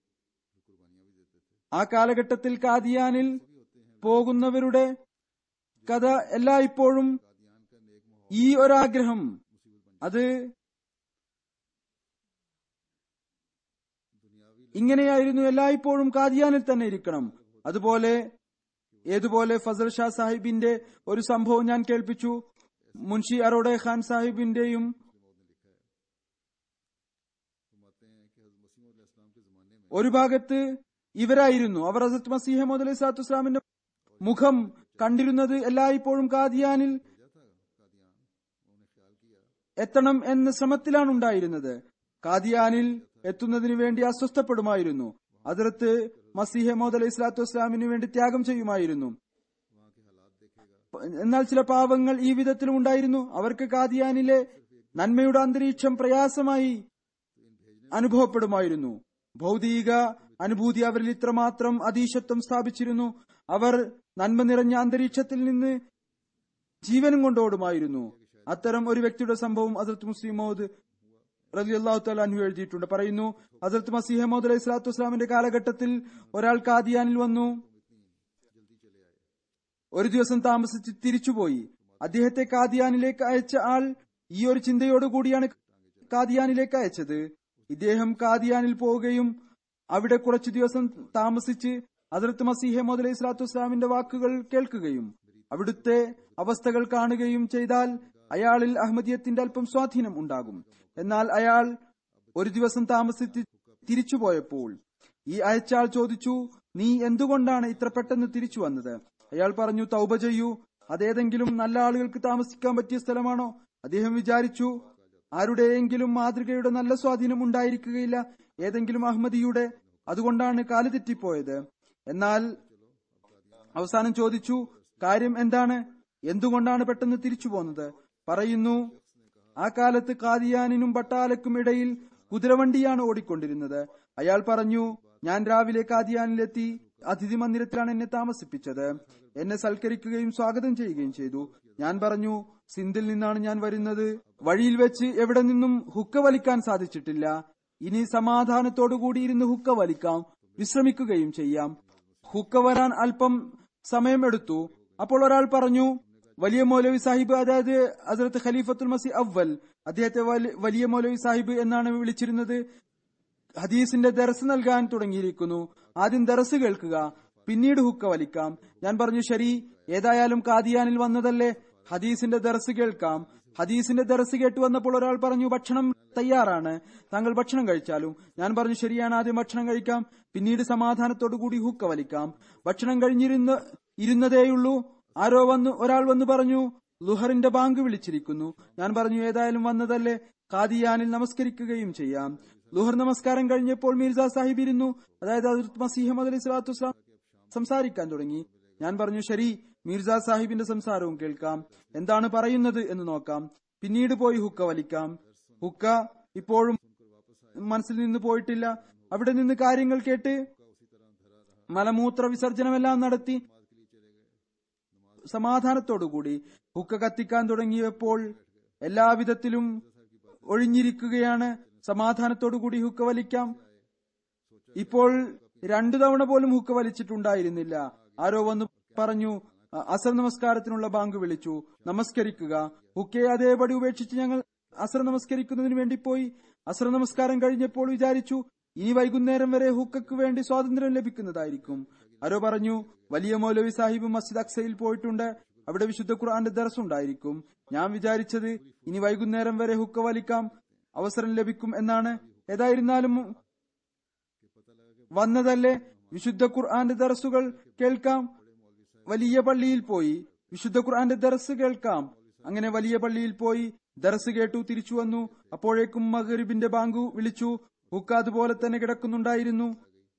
B: ആ കാലഘട്ടത്തിൽ കാദിയാനിൽ പോകുന്നവരുടെ കഥ എല്ലായ്പ്പോഴും ഈ ഒരാഗ്രഹം അത് ഇങ്ങനെയായിരുന്നു എല്ലായ്പ്പോഴും കാദിയാനിൽ തന്നെ ഇരിക്കണം അതുപോലെ ഏതുപോലെ ഫസൽ ഷാ സാഹിബിന്റെ ഒരു സംഭവം ഞാൻ കേൾപ്പിച്ചു മുൻഷി അറോഡെ ഖാൻ സാഹിബിന്റെയും ഒരു ഭാഗത്ത് ഇവരായിരുന്നു അവർ ഹസരത്ത് മസീഹമ്മദ് അലൈഹി സ്വലാത്തു വസ്സലാമിന്റെ മുഖം കണ്ടിരുന്നത് എല്ലായ്പ്പോഴും കാദിയാനിൽ എത്തണം എന്ന ശ്രമത്തിലാണ് ഉണ്ടായിരുന്നത് കാദിയാനിൽ എത്തുന്നതിനു വേണ്ടി അസ്വസ്ഥപ്പെടുമായിരുന്നു അതിർത്ത് മസീഹ മോദ് അലൈഹി സ്വലാത്തു വസ്സലാമിന് വേണ്ടി ത്യാഗം ചെയ്യുമായിരുന്നു എന്നാൽ ചില പാവങ്ങൾ ഈ വിധത്തിലും ഉണ്ടായിരുന്നു അവർക്ക് കാദിയാനിലെ നന്മയുടെ അന്തരീക്ഷം പ്രയാസമായി അനുഭവപ്പെടുമായിരുന്നു ഭൗതിക അനുഭൂതി അവരിൽ ഇത്രമാത്രം അതീശത്വം സ്ഥാപിച്ചിരുന്നു അവർ നന്മ നിറഞ്ഞ അന്തരീക്ഷത്തിൽ നിന്ന് ജീവനും കൊണ്ടോടുമായിരുന്നു അത്തരം ഒരു വ്യക്തിയുടെ സംഭവം അതിർത്ത് മുസ്ലിം മൗദ് റലി അള്ളാഹു തലാൻഹു എഴുതിയിട്ടുണ്ട് പറയുന്നു അതിർത്ത് മസീഹ മൗദ് അലൈഹി സ്വലാത്തു വസ്സലാമിന്റെ കാലഘട്ടത്തിൽ ഒരാൾ കാദിയാനിൽ വന്നു ഒരു ദിവസം താമസിച്ച് തിരിച്ചുപോയി അദ്ദേഹത്തെ കാദിയാനിലേക്ക് അയച്ച ആൾ ഈ ഒരു ചിന്തയോടുകൂടിയാണ് കാദിയാനിലേക്ക് അയച്ചത് ഇദ്ദേഹം കാദിയാനിൽ പോവുകയും അവിടെ കുറച്ചു ദിവസം താമസിച്ച് അതിർത്ത് മസീഹ മോദ് അലൈഹി സ്വലാത്തു വസ്സലാമിന്റെ വാക്കുകൾ കേൾക്കുകയും അവിടുത്തെ അവസ്ഥകൾ കാണുകയും ചെയ്താൽ അയാളിൽ അഹമ്മദിയത്തിന്റെ അല്പം സ്വാധീനം ഉണ്ടാകും എന്നാൽ അയാൾ ഒരു ദിവസം താമസിച്ച് തിരിച്ചുപോയപ്പോൾ ഈ അയച്ചാൾ ചോദിച്ചു നീ എന്തുകൊണ്ടാണ് ഇത്ര പെട്ടെന്ന് തിരിച്ചു വന്നത് അയാൾ പറഞ്ഞു തൗബ ചെയ്യൂ അതേതെങ്കിലും നല്ല ആളുകൾക്ക് താമസിക്കാൻ പറ്റിയ സ്ഥലമാണോ അദ്ദേഹം വിചാരിച്ചു ആരുടെയെങ്കിലും മാതൃകയുടെ നല്ല സ്വാധീനം ഉണ്ടായിരിക്കുകയില്ല ഏതെങ്കിലും അഹമ്മദിയുടെ അതുകൊണ്ടാണ് കാല് തെറ്റിപ്പോയത് എന്നാൽ അവസാനം ചോദിച്ചു കാര്യം എന്താണ് എന്തുകൊണ്ടാണ് പെട്ടെന്ന് തിരിച്ചു പോന്നത് പറയുന്നു ആ കാലത്ത് കാദിയാനിനും പട്ടാലക്കും ഇടയിൽ കുതിരവണ്ടിയാണ് ഓടിക്കൊണ്ടിരുന്നത് അയാൾ പറഞ്ഞു ഞാൻ രാവിലെ കാദിയാനിലെത്തി അതിഥി മന്ദിരത്തിലാണ് എന്നെ താമസിപ്പിച്ചത് എന്നെ സൽക്കരിക്കുകയും സ്വാഗതം ചെയ്യുകയും ചെയ്തു ഞാൻ പറഞ്ഞു സിന്ധിൽ നിന്നാണ് ഞാൻ വരുന്നത് വഴിയിൽ വെച്ച് എവിടെ നിന്നും ഹുക്ക വലിക്കാൻ സാധിച്ചിട്ടില്ല ഇനി സമാധാനത്തോടുകൂടി ഇരുന്ന് ഹുക്ക വലിക്കാം വിശ്രമിക്കുകയും ചെയ്യാം ഹുക്ക വരാൻ അല്പം സമയമെടുത്തു അപ്പോൾ ഒരാൾ പറഞ്ഞു വലിയ മൗലവി സാഹിബ് അതായത് ഹസരത്ത് ഖലീഫത്തുൽ മസി അവൽ അദ്ദേഹത്തെ വലിയ മൗലവി സാഹിബ് എന്നാണ് വിളിച്ചിരുന്നത് ഹദീസിന്റെ ദർസ് നൽകാൻ തുടങ്ങിയിരിക്കുന്നു ആദ്യം ദർസ് കേൾക്കുക പിന്നീട് ഹുക്ക വലിക്കാം ഞാൻ പറഞ്ഞു ശരി ഏതായാലും കാദിയാനിൽ വന്നതല്ലേ ഹദീസിന്റെ ദർസ് കേൾക്കാം ഹദീസിന്റെ ദർസ് കേട്ട് വന്നപ്പോൾ ഒരാൾ പറഞ്ഞു ഭക്ഷണം തയ്യാറാണ് താങ്കൾ ഭക്ഷണം കഴിച്ചാലും ഞാൻ പറഞ്ഞു ശരിയാണ് ആദ്യം ഭക്ഷണം കഴിക്കാം പിന്നീട് സമാധാനത്തോടു കൂടി ഹുക്ക വലിക്കാം ഭക്ഷണം കഴിഞ്ഞിരുന്ന ഇരുന്നതേയുള്ളൂ ആരോ വന്നു ഒരാൾ വന്ന് പറഞ്ഞു ലുഹറിന്റെ ബാങ്ക് വിളിച്ചിരിക്കുന്നു ഞാൻ പറഞ്ഞു ഏതായാലും വന്നതല്ലേ കാദിയാനിൽ നമസ്കരിക്കുകയും ചെയ്യാം ലുഹർ നമസ്കാരം കഴിഞ്ഞപ്പോൾ മീർസ സാഹിബ് ഇരുന്നു അതായത് മസീഹമ്മദ് അലി സ്വലാത്തു വസ്ലാം സംസാരിക്കാൻ തുടങ്ങി ഞാൻ പറഞ്ഞു ശരി മീർസ സാഹിബിന്റെ സംസാരവും കേൾക്കാം എന്താണ് പറയുന്നത് എന്ന് നോക്കാം പിന്നീട് പോയി ഹുക്ക വലിക്കാം ഹുക്ക ഇപ്പോഴും മനസ്സിൽ നിന്ന് പോയിട്ടില്ല അവിടെ നിന്ന് കാര്യങ്ങൾ കേട്ട് മലമൂത്ര വിസർജനമെല്ലാം നടത്തി സമാധാനത്തോടുകൂടി ഹുക്ക കത്തിക്കാൻ തുടങ്ങിയപ്പോൾ എല്ലാവിധത്തിലും ഒഴിഞ്ഞിരിക്കുകയാണ് സമാധാനത്തോടുകൂടി ഹുക്ക വലിക്കാം ഇപ്പോൾ രണ്ടു തവണ പോലും ഹുക്ക വലിച്ചിട്ടുണ്ടായിരുന്നില്ല ആരോ വന്ന് പറഞ്ഞു അസർ നമസ്കാരത്തിനുള്ള ബാങ്ക് വിളിച്ചു നമസ്കരിക്കുക ഹുക്കയെ അതേപടി ഉപേക്ഷിച്ച് ഞങ്ങൾ അസർ നമസ്കരിക്കുന്നതിന് വേണ്ടി പോയി അസർ നമസ്കാരം കഴിഞ്ഞപ്പോൾ വിചാരിച്ചു ഇനി വൈകുന്നേരം വരെ ഹുക്കക്ക് വേണ്ടി സ്വാതന്ത്ര്യം ലഭിക്കുന്നതായിരിക്കും ആരോ പറഞ്ഞു വലിയ മൗലവി സാഹിബ് മസ്ജിദ് അക്സയിൽ പോയിട്ടുണ്ട് അവിടെ വിശുദ്ധ ഖുർആന്റെ ദർസ് ഉണ്ടായിരിക്കും ഞാൻ വിചാരിച്ചത് ഇനി വൈകുന്നേരം വരെ ഹുക്ക വലിക്കാം അവസരം ലഭിക്കും എന്നാണ് ഏതായിരുന്നാലും വന്നതല്ലേ വിശുദ്ധ ഖുർആന്റെ ദർസുകൾ കേൾക്കാം വലിയ പള്ളിയിൽ പോയി വിശുദ്ധ ഖുർആന്റെ ദർസ് കേൾക്കാം അങ്ങനെ വലിയ പള്ളിയിൽ പോയി ദർസ് കേട്ടു തിരിച്ചു വന്നു അപ്പോഴേക്കും മഗരിബിന്റെ ബാങ്കു വിളിച്ചു ഹുക്ക അതുപോലെ തന്നെ കിടക്കുന്നുണ്ടായിരുന്നു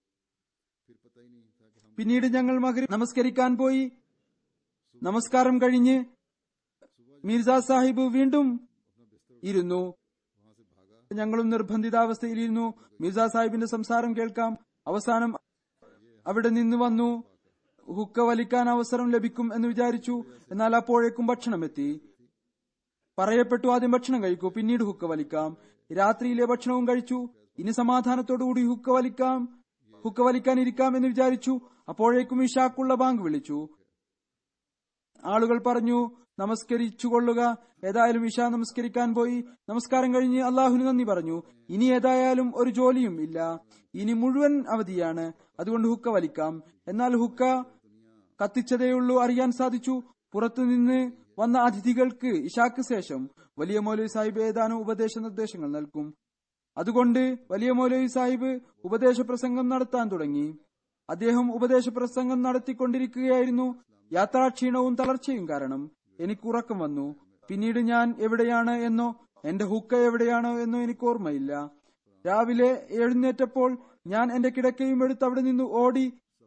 B: പിന്നീട് ഞങ്ങൾ മകരി നമസ്കരിക്കാൻ പോയി നമസ്കാരം കഴിഞ്ഞ് മീർസ സാഹിബ് വീണ്ടും ഇരുന്നു ഞങ്ങളും നിർബന്ധിതാവസ്ഥയിലിരുന്നു മിർസ സാഹിബിന്റെ സംസാരം കേൾക്കാം അവസാനം അവിടെ നിന്ന് വന്നു ഹുക്ക വലിക്കാൻ അവസരം ലഭിക്കും എന്ന് വിചാരിച്ചു എന്നാൽ അപ്പോഴേക്കും ഭക്ഷണം എത്തി പറയപ്പെട്ടു ആദ്യം ഭക്ഷണം കഴിക്കൂ പിന്നീട് ഹുക്ക വലിക്കാം രാത്രിയിലെ ഭക്ഷണവും കഴിച്ചു ഇനി സമാധാനത്തോടുകൂടി ഹുക്ക വലിക്കാം ഹുക്ക വലിക്കാൻ ഇരിക്കാം എന്ന് വിചാരിച്ചു അപ്പോഴേക്കും ഇഷാക്കുള്ള ബാങ്ക് വിളിച്ചു ആളുകൾ പറഞ്ഞു നമസ്കരിച്ചുകൊള്ളുക ഏതായാലും ഇഷ നമസ്കരിക്കാൻ പോയി നമസ്കാരം കഴിഞ്ഞ് അള്ളാഹുവിന് നന്ദി പറഞ്ഞു ഇനി ഏതായാലും ഒരു ജോലിയും ഇല്ല ഇനി മുഴുവൻ അവധിയാണ് അതുകൊണ്ട് ഹുക്ക വലിക്കാം എന്നാൽ ഹുക്ക കത്തിച്ചതേയുള്ളൂ അറിയാൻ സാധിച്ചു പുറത്തുനിന്ന് വന്ന അതിഥികൾക്ക് ഇഷാക്ക് ശേഷം വലിയ മൗലവി സാഹിബ് ഏതാനും ഉപദേശ നിർദ്ദേശങ്ങൾ നൽകും അതുകൊണ്ട് വലിയ മൗലവി സാഹിബ് ഉപദേശ പ്രസംഗം നടത്താൻ തുടങ്ങി അദ്ദേഹം ഉപദേശ പ്രസംഗം നടത്തിക്കൊണ്ടിരിക്കുകയായിരുന്നു യാത്രാക്ഷീണവും തളർച്ചയും കാരണം എനിക്ക് ഉറക്കം വന്നു പിന്നീട് ഞാൻ എവിടെയാണ് എന്നോ എന്റെ ഹുക്ക എവിടെയാണോ എന്നോ എനിക്ക് ഓർമ്മയില്ല രാവിലെ എഴുന്നേറ്റപ്പോൾ ഞാൻ എന്റെ കിടക്കയും എടുത്ത് അവിടെ നിന്ന് ഓടി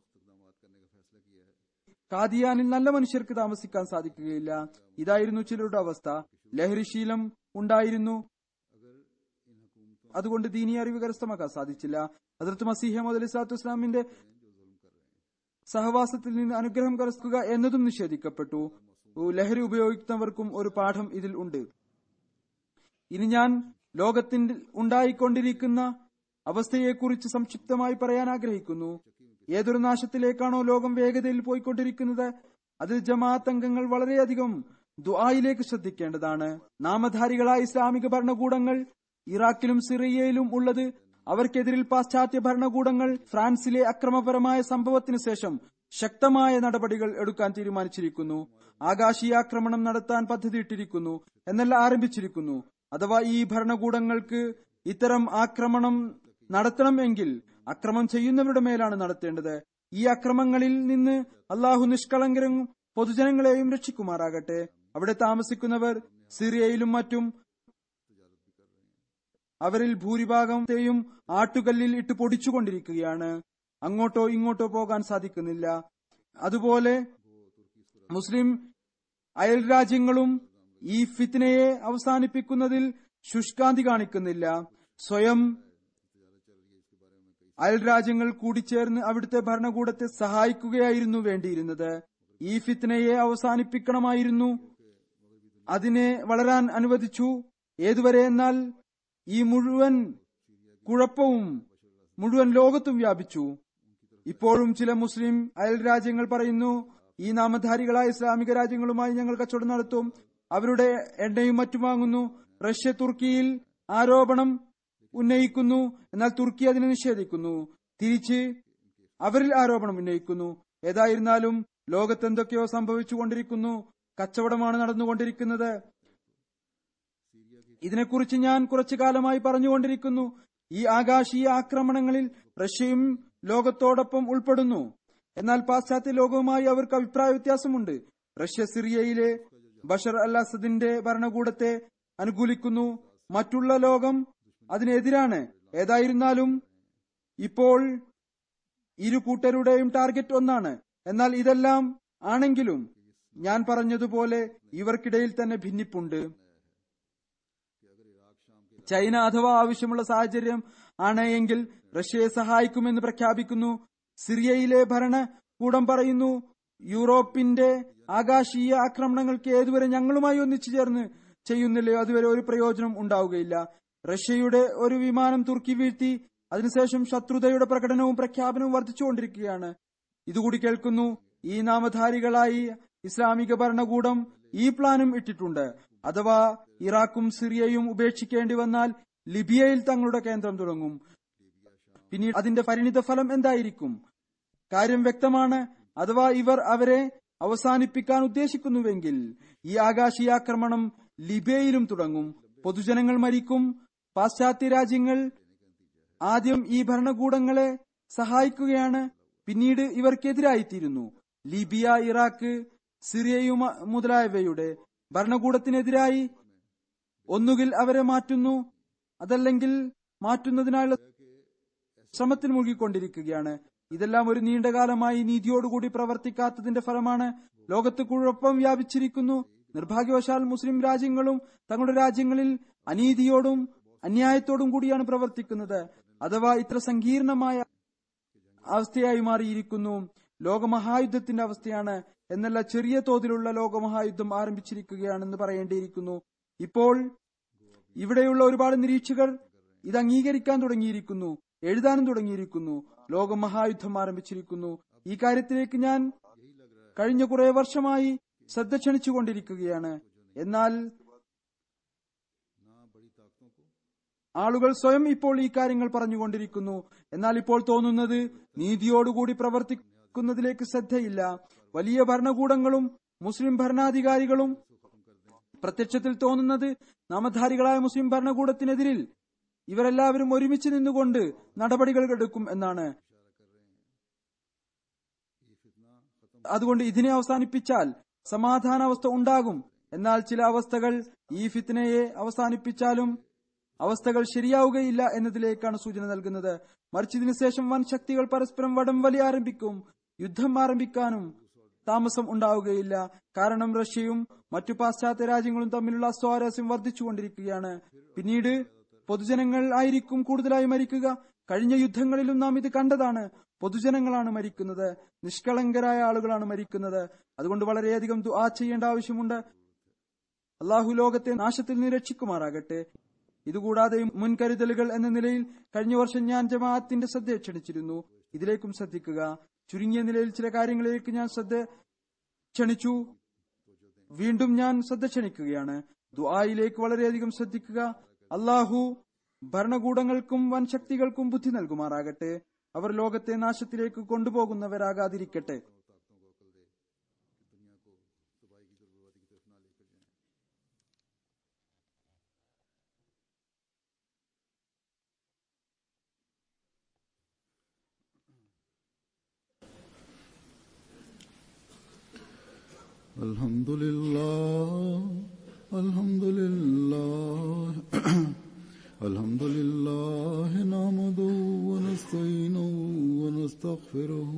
B: കാദിയാനിൽ നല്ല മനുഷ്യർക്ക് താമസിക്കാൻ സാധിക്കുകയില്ല ഇതായിരുന്നു ചിലരുടെ അവസ്ഥ ലഹരിശീലം ഉണ്ടായിരുന്നു അതുകൊണ്ട് ദീനി അറിവ് കരസ്ഥമാക്കാൻ സാധിച്ചില്ല അതിർത്ത് മസീഹ മുതലി സാത്തു ഇസ്ലാമിന്റെ സഹവാസത്തിൽ നിന്ന് അനുഗ്രഹം കരസ്ഥുക എന്നതും നിഷേധിക്കപ്പെട്ടു ലഹരി ഉപയോഗിക്കുന്നവർക്കും ഒരു പാഠം ഇതിൽ ഉണ്ട് ഇനി ഞാൻ ലോകത്തിൽ ഉണ്ടായിക്കൊണ്ടിരിക്കുന്ന അവസ്ഥയെക്കുറിച്ച് സംക്ഷിപ്തമായി പറയാൻ ആഗ്രഹിക്കുന്നു ഏതൊരു നാശത്തിലേക്കാണോ ലോകം വേഗതയിൽ പോയിക്കൊണ്ടിരിക്കുന്നത് അതിൽ ജമാഅത്ത് അംഗങ്ങൾ വളരെയധികം ദുആയിലേക്ക് ശ്രദ്ധിക്കേണ്ടതാണ് നാമധാരികളായ ഇസ്ലാമിക ഭരണകൂടങ്ങൾ ഇറാഖിലും സിറിയയിലും ഉള്ളത് അവർക്കെതിരിൽ പാശ്ചാത്യ ഭരണകൂടങ്ങൾ ഫ്രാൻസിലെ അക്രമപരമായ സംഭവത്തിന് ശേഷം ശക്തമായ നടപടികൾ എടുക്കാൻ തീരുമാനിച്ചിരിക്കുന്നു ആകാശീയാക്രമണം നടത്താൻ പദ്ധതിയിട്ടിരിക്കുന്നു എന്നല്ല ആരംഭിച്ചിരിക്കുന്നു അഥവാ ഈ ഭരണകൂടങ്ങൾക്ക് ഇത്തരം ആക്രമണം നടത്തണം എങ്കിൽ അക്രമം ചെയ്യുന്നവരുടെ മേലാണ് നടത്തേണ്ടത് ഈ അക്രമങ്ങളിൽ നിന്ന് അള്ളാഹു നിഷ്കളങ്കരും പൊതുജനങ്ങളെയും രക്ഷിക്കുമാറാകട്ടെ അവിടെ താമസിക്കുന്നവർ സിറിയയിലും മറ്റും അവരിൽ ഭൂരിഭാഗത്തെയും ആട്ടുകല്ലിൽ ഇട്ട് പൊടിച്ചുകൊണ്ടിരിക്കുകയാണ് അങ്ങോട്ടോ ഇങ്ങോട്ടോ പോകാൻ സാധിക്കുന്നില്ല അതുപോലെ മുസ്ലിം അയൽ രാജ്യങ്ങളും ഈ ഫിത്തിനയെ അവസാനിപ്പിക്കുന്നതിൽ ശുഷ്കാന്തി കാണിക്കുന്നില്ല സ്വയം അയൽ രാജ്യങ്ങൾ കൂടിച്ചേർന്ന് അവിടുത്തെ ഭരണകൂടത്തെ സഹായിക്കുകയായിരുന്നു വേണ്ടിയിരുന്നത് ഈ ഫിത്തിനയെ അവസാനിപ്പിക്കണമായിരുന്നു അതിനെ വളരാൻ അനുവദിച്ചു ഏതുവരെ എന്നാൽ ഈ മുഴുവൻ കുഴപ്പവും മുഴുവൻ ലോകത്തും വ്യാപിച്ചു ഇപ്പോഴും ചില മുസ്ലിം അയൽ രാജ്യങ്ങൾ പറയുന്നു ഈ നാമധാരികളായ ഇസ്ലാമിക രാജ്യങ്ങളുമായി ഞങ്ങൾ കച്ചവടം നടത്തും അവരുടെ എണ്ണയും മറ്റും വാങ്ങുന്നു റഷ്യ തുർക്കിയിൽ ആരോപണം ഉന്നയിക്കുന്നു എന്നാൽ തുർക്കി അതിനെ നിഷേധിക്കുന്നു തിരിച്ച് അവരിൽ ആരോപണം ഉന്നയിക്കുന്നു ഏതായിരുന്നാലും ലോകത്ത് എന്തൊക്കെയോ സംഭവിച്ചുകൊണ്ടിരിക്കുന്നു കച്ചവടമാണ് നടന്നുകൊണ്ടിരിക്കുന്നത് ഇതിനെക്കുറിച്ച് ഞാൻ കുറച്ചു കാലമായി പറഞ്ഞുകൊണ്ടിരിക്കുന്നു ഈ ആകാശീയ ആക്രമണങ്ങളിൽ റഷ്യയും ലോകത്തോടൊപ്പം ഉൾപ്പെടുന്നു എന്നാൽ പാശ്ചാത്യ ലോകവുമായി അവർക്ക് അഭിപ്രായ വ്യത്യാസമുണ്ട് റഷ്യ സിറിയയിലെ ബഷർ അൽ അസദിന്റെ ഭരണകൂടത്തെ അനുകൂലിക്കുന്നു മറ്റുള്ള ലോകം അതിനെതിരാണ് ഏതായിരുന്നാലും ഇപ്പോൾ ഇരു കൂട്ടരുടെയും ടാർഗറ്റ് ഒന്നാണ് എന്നാൽ ഇതെല്ലാം ആണെങ്കിലും ഞാൻ പറഞ്ഞതുപോലെ ഇവർക്കിടയിൽ തന്നെ ഭിന്നിപ്പുണ്ട് ചൈന അഥവാ ആവശ്യമുള്ള സാഹചര്യം ആണ് എങ്കിൽ റഷ്യയെ സഹായിക്കുമെന്ന് പ്രഖ്യാപിക്കുന്നു സിറിയയിലെ ഭരണകൂടം പറയുന്നു യൂറോപ്പിന്റെ ആകാശീയ ആക്രമണങ്ങൾക്ക് ഏതുവരെ ഞങ്ങളുമായി ഒന്നിച്ചു ചേർന്ന് ചെയ്യുന്നില്ലയോ അതുവരെ ഒരു പ്രയോജനം ഉണ്ടാവുകയില്ല റഷ്യയുടെ ഒരു വിമാനം തുർക്കി വീഴ്ത്തി അതിനുശേഷം ശത്രുതയുടെ പ്രകടനവും പ്രഖ്യാപനവും വർദ്ധിച്ചുകൊണ്ടിരിക്കുകയാണ് ഇതുകൂടി കേൾക്കുന്നു ഈ നാമധാരികളായി ഇസ്ലാമിക ഭരണകൂടം ഈ പ്ലാനും ഇട്ടിട്ടുണ്ട് അഥവാ ഇറാഖും സിറിയയും ഉപേക്ഷിക്കേണ്ടി വന്നാൽ ലിബിയയിൽ തങ്ങളുടെ കേന്ദ്രം തുടങ്ങും പിന്നീട് അതിന്റെ പരിണിത ഫലം എന്തായിരിക്കും കാര്യം വ്യക്തമാണ് അഥവാ ഇവർ അവരെ അവസാനിപ്പിക്കാൻ ഉദ്ദേശിക്കുന്നുവെങ്കിൽ ഈ ആകാശീയാക്രമണം ലിബിയയിലും തുടങ്ങും പൊതുജനങ്ങൾ മരിക്കും പാശ്ചാത്യ രാജ്യങ്ങൾ ആദ്യം ഈ ഭരണകൂടങ്ങളെ സഹായിക്കുകയാണ് പിന്നീട് ഇവർക്കെതിരായിത്തീരുന്നു ലിബിയ ഇറാഖ് സിറിയയും മുതലായവയുടെ ഭരണകൂടത്തിനെതിരായി ഒന്നുകിൽ അവരെ മാറ്റുന്നു അതല്ലെങ്കിൽ മാറ്റുന്നതിനായുള്ള ശ്രമത്തിൽ മുഴുകിക്കൊണ്ടിരിക്കുകയാണ് ഇതെല്ലാം ഒരു നീണ്ടകാലമായി നീതിയോടുകൂടി പ്രവർത്തിക്കാത്തതിന്റെ ഫലമാണ് ലോകത്ത് കുഴപ്പം വ്യാപിച്ചിരിക്കുന്നു നിർഭാഗ്യവശാൽ മുസ്ലിം രാജ്യങ്ങളും തങ്ങളുടെ രാജ്യങ്ങളിൽ അനീതിയോടും അന്യായത്തോടും കൂടിയാണ് പ്രവർത്തിക്കുന്നത് അഥവാ ഇത്ര സങ്കീർണമായ അവസ്ഥയായി മാറിയിരിക്കുന്നു ലോകമഹായുദ്ധത്തിന്റെ അവസ്ഥയാണ് എന്നല്ല ചെറിയ തോതിലുള്ള ലോകമഹായുദ്ധം ആരംഭിച്ചിരിക്കുകയാണെന്ന് പറയേണ്ടിയിരിക്കുന്നു ഇപ്പോൾ ഇവിടെയുള്ള ഒരുപാട് നിരീക്ഷകർ ഇത് അംഗീകരിക്കാൻ തുടങ്ങിയിരിക്കുന്നു എഴുതാനും തുടങ്ങിയിരിക്കുന്നു ലോകമഹായുദ്ധം ആരംഭിച്ചിരിക്കുന്നു ഈ കാര്യത്തിലേക്ക് ഞാൻ കഴിഞ്ഞ കുറെ വർഷമായി ശ്രദ്ധ ക്ഷണിച്ചുകൊണ്ടിരിക്കുകയാണ് എന്നാൽ ആളുകൾ സ്വയം ഇപ്പോൾ ഈ കാര്യങ്ങൾ പറഞ്ഞുകൊണ്ടിരിക്കുന്നു എന്നാൽ ഇപ്പോൾ തോന്നുന്നത് നീതിയോടുകൂടി പ്രവർത്തിക്കുന്നതിലേക്ക് ശ്രദ്ധയില്ല വലിയ ഭരണകൂടങ്ങളും മുസ്ലിം ഭരണാധികാരികളും പ്രത്യക്ഷത്തിൽ തോന്നുന്നത് നാമധാരികളായ മുസ്ലിം ഭരണകൂടത്തിനെതിരിൽ ഇവരെല്ലാവരും ഒരുമിച്ച് നിന്നുകൊണ്ട് നടപടികൾ എടുക്കും എന്നാണ് അതുകൊണ്ട് ഇതിനെ അവസാനിപ്പിച്ചാൽ സമാധാനാവസ്ഥ ഉണ്ടാകും എന്നാൽ ചില അവസ്ഥകൾ ഈ ഫിത്നയെ അവസാനിപ്പിച്ചാലും അവസ്ഥകൾ ശരിയാവുകയില്ല എന്നതിലേക്കാണ് സൂചന നൽകുന്നത് മറിച്ച് ഇതിനുശേഷം വൻ ശക്തികൾ പരസ്പരം വടം വലി ആരംഭിക്കും യുദ്ധം ആരംഭിക്കാനും താമസം ഉണ്ടാവുകയില്ല കാരണം റഷ്യയും മറ്റു പാശ്ചാത്യ രാജ്യങ്ങളും തമ്മിലുള്ള സ്വാരസ്യം വർദ്ധിച്ചുകൊണ്ടിരിക്കുകയാണ് പിന്നീട് പൊതുജനങ്ങൾ ആയിരിക്കും കൂടുതലായി മരിക്കുക കഴിഞ്ഞ യുദ്ധങ്ങളിലും നാം ഇത് കണ്ടതാണ് പൊതുജനങ്ങളാണ് മരിക്കുന്നത് നിഷ്കളങ്കരായ ആളുകളാണ് മരിക്കുന്നത് അതുകൊണ്ട് വളരെയധികം ദുആ ചെയ്യേണ്ട ആവശ്യമുണ്ട് അള്ളാഹു ലോകത്തെ നാശത്തിൽ നിന്ന് രക്ഷിക്കുമാറാകട്ടെ ഇതുകൂടാതെ മുൻകരുതലുകൾ എന്ന നിലയിൽ കഴിഞ്ഞ വർഷം ഞാൻ ജമാഅത്തിന്റെ ശ്രദ്ധ ക്ഷണിച്ചിരുന്നു ഇതിലേക്കും ശ്രദ്ധിക്കുക ചുരുങ്ങിയ നിലയിൽ ചില കാര്യങ്ങളിലേക്ക് ഞാൻ ശ്രദ്ധ ക്ഷണിച്ചു വീണ്ടും ഞാൻ ശ്രദ്ധ ക്ഷണിക്കുകയാണ് ദുആയിലേക്ക് വളരെയധികം ശ്രദ്ധിക്കുക അള്ളാഹു ഭരണകൂടങ്ങൾക്കും വൻ ശക്തികൾക്കും ബുദ്ധി നൽകുമാറാകട്ടെ അവർ ലോകത്തെ നാശത്തിലേക്ക് കൊണ്ടുപോകുന്നവരാകാതിരിക്കട്ടെ
A: الحمد لله الحمد لله الحمد لله نعمده ونستعينه ونستغفره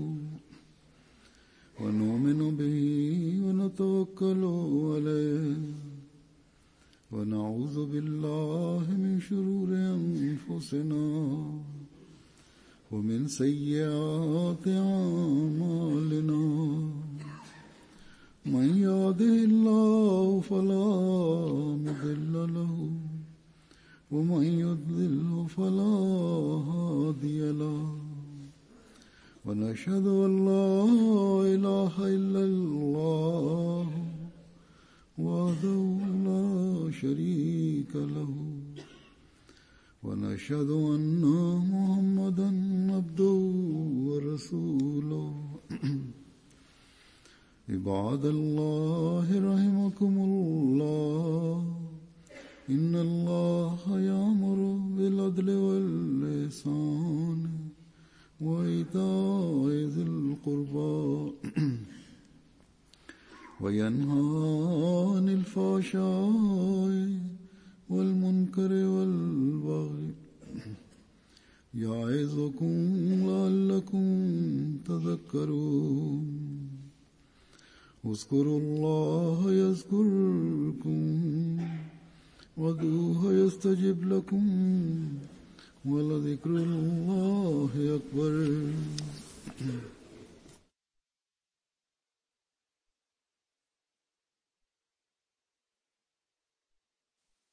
A: ونؤمن به ونتوكل عليه ونعوذ بالله من شرور أنفسنا ومن سيئات أعمالنا من يهده الله فلا مضل له ومن يضلل فلا هادي له ونشهد ان لا اله الا الله وحده لا شريك له ونشهد ان محمدا عبده ورسوله عباد الله رحمكم الله إن الله يأمر بالعدل واللسان وإيتاء ذي القربى وينهى عن الفحشاء والمنكر والبغي يعظكم لعلكم تذكرون اذكروا الله يذكركم وادعوه يستجب لكم ولذكر الله أكبر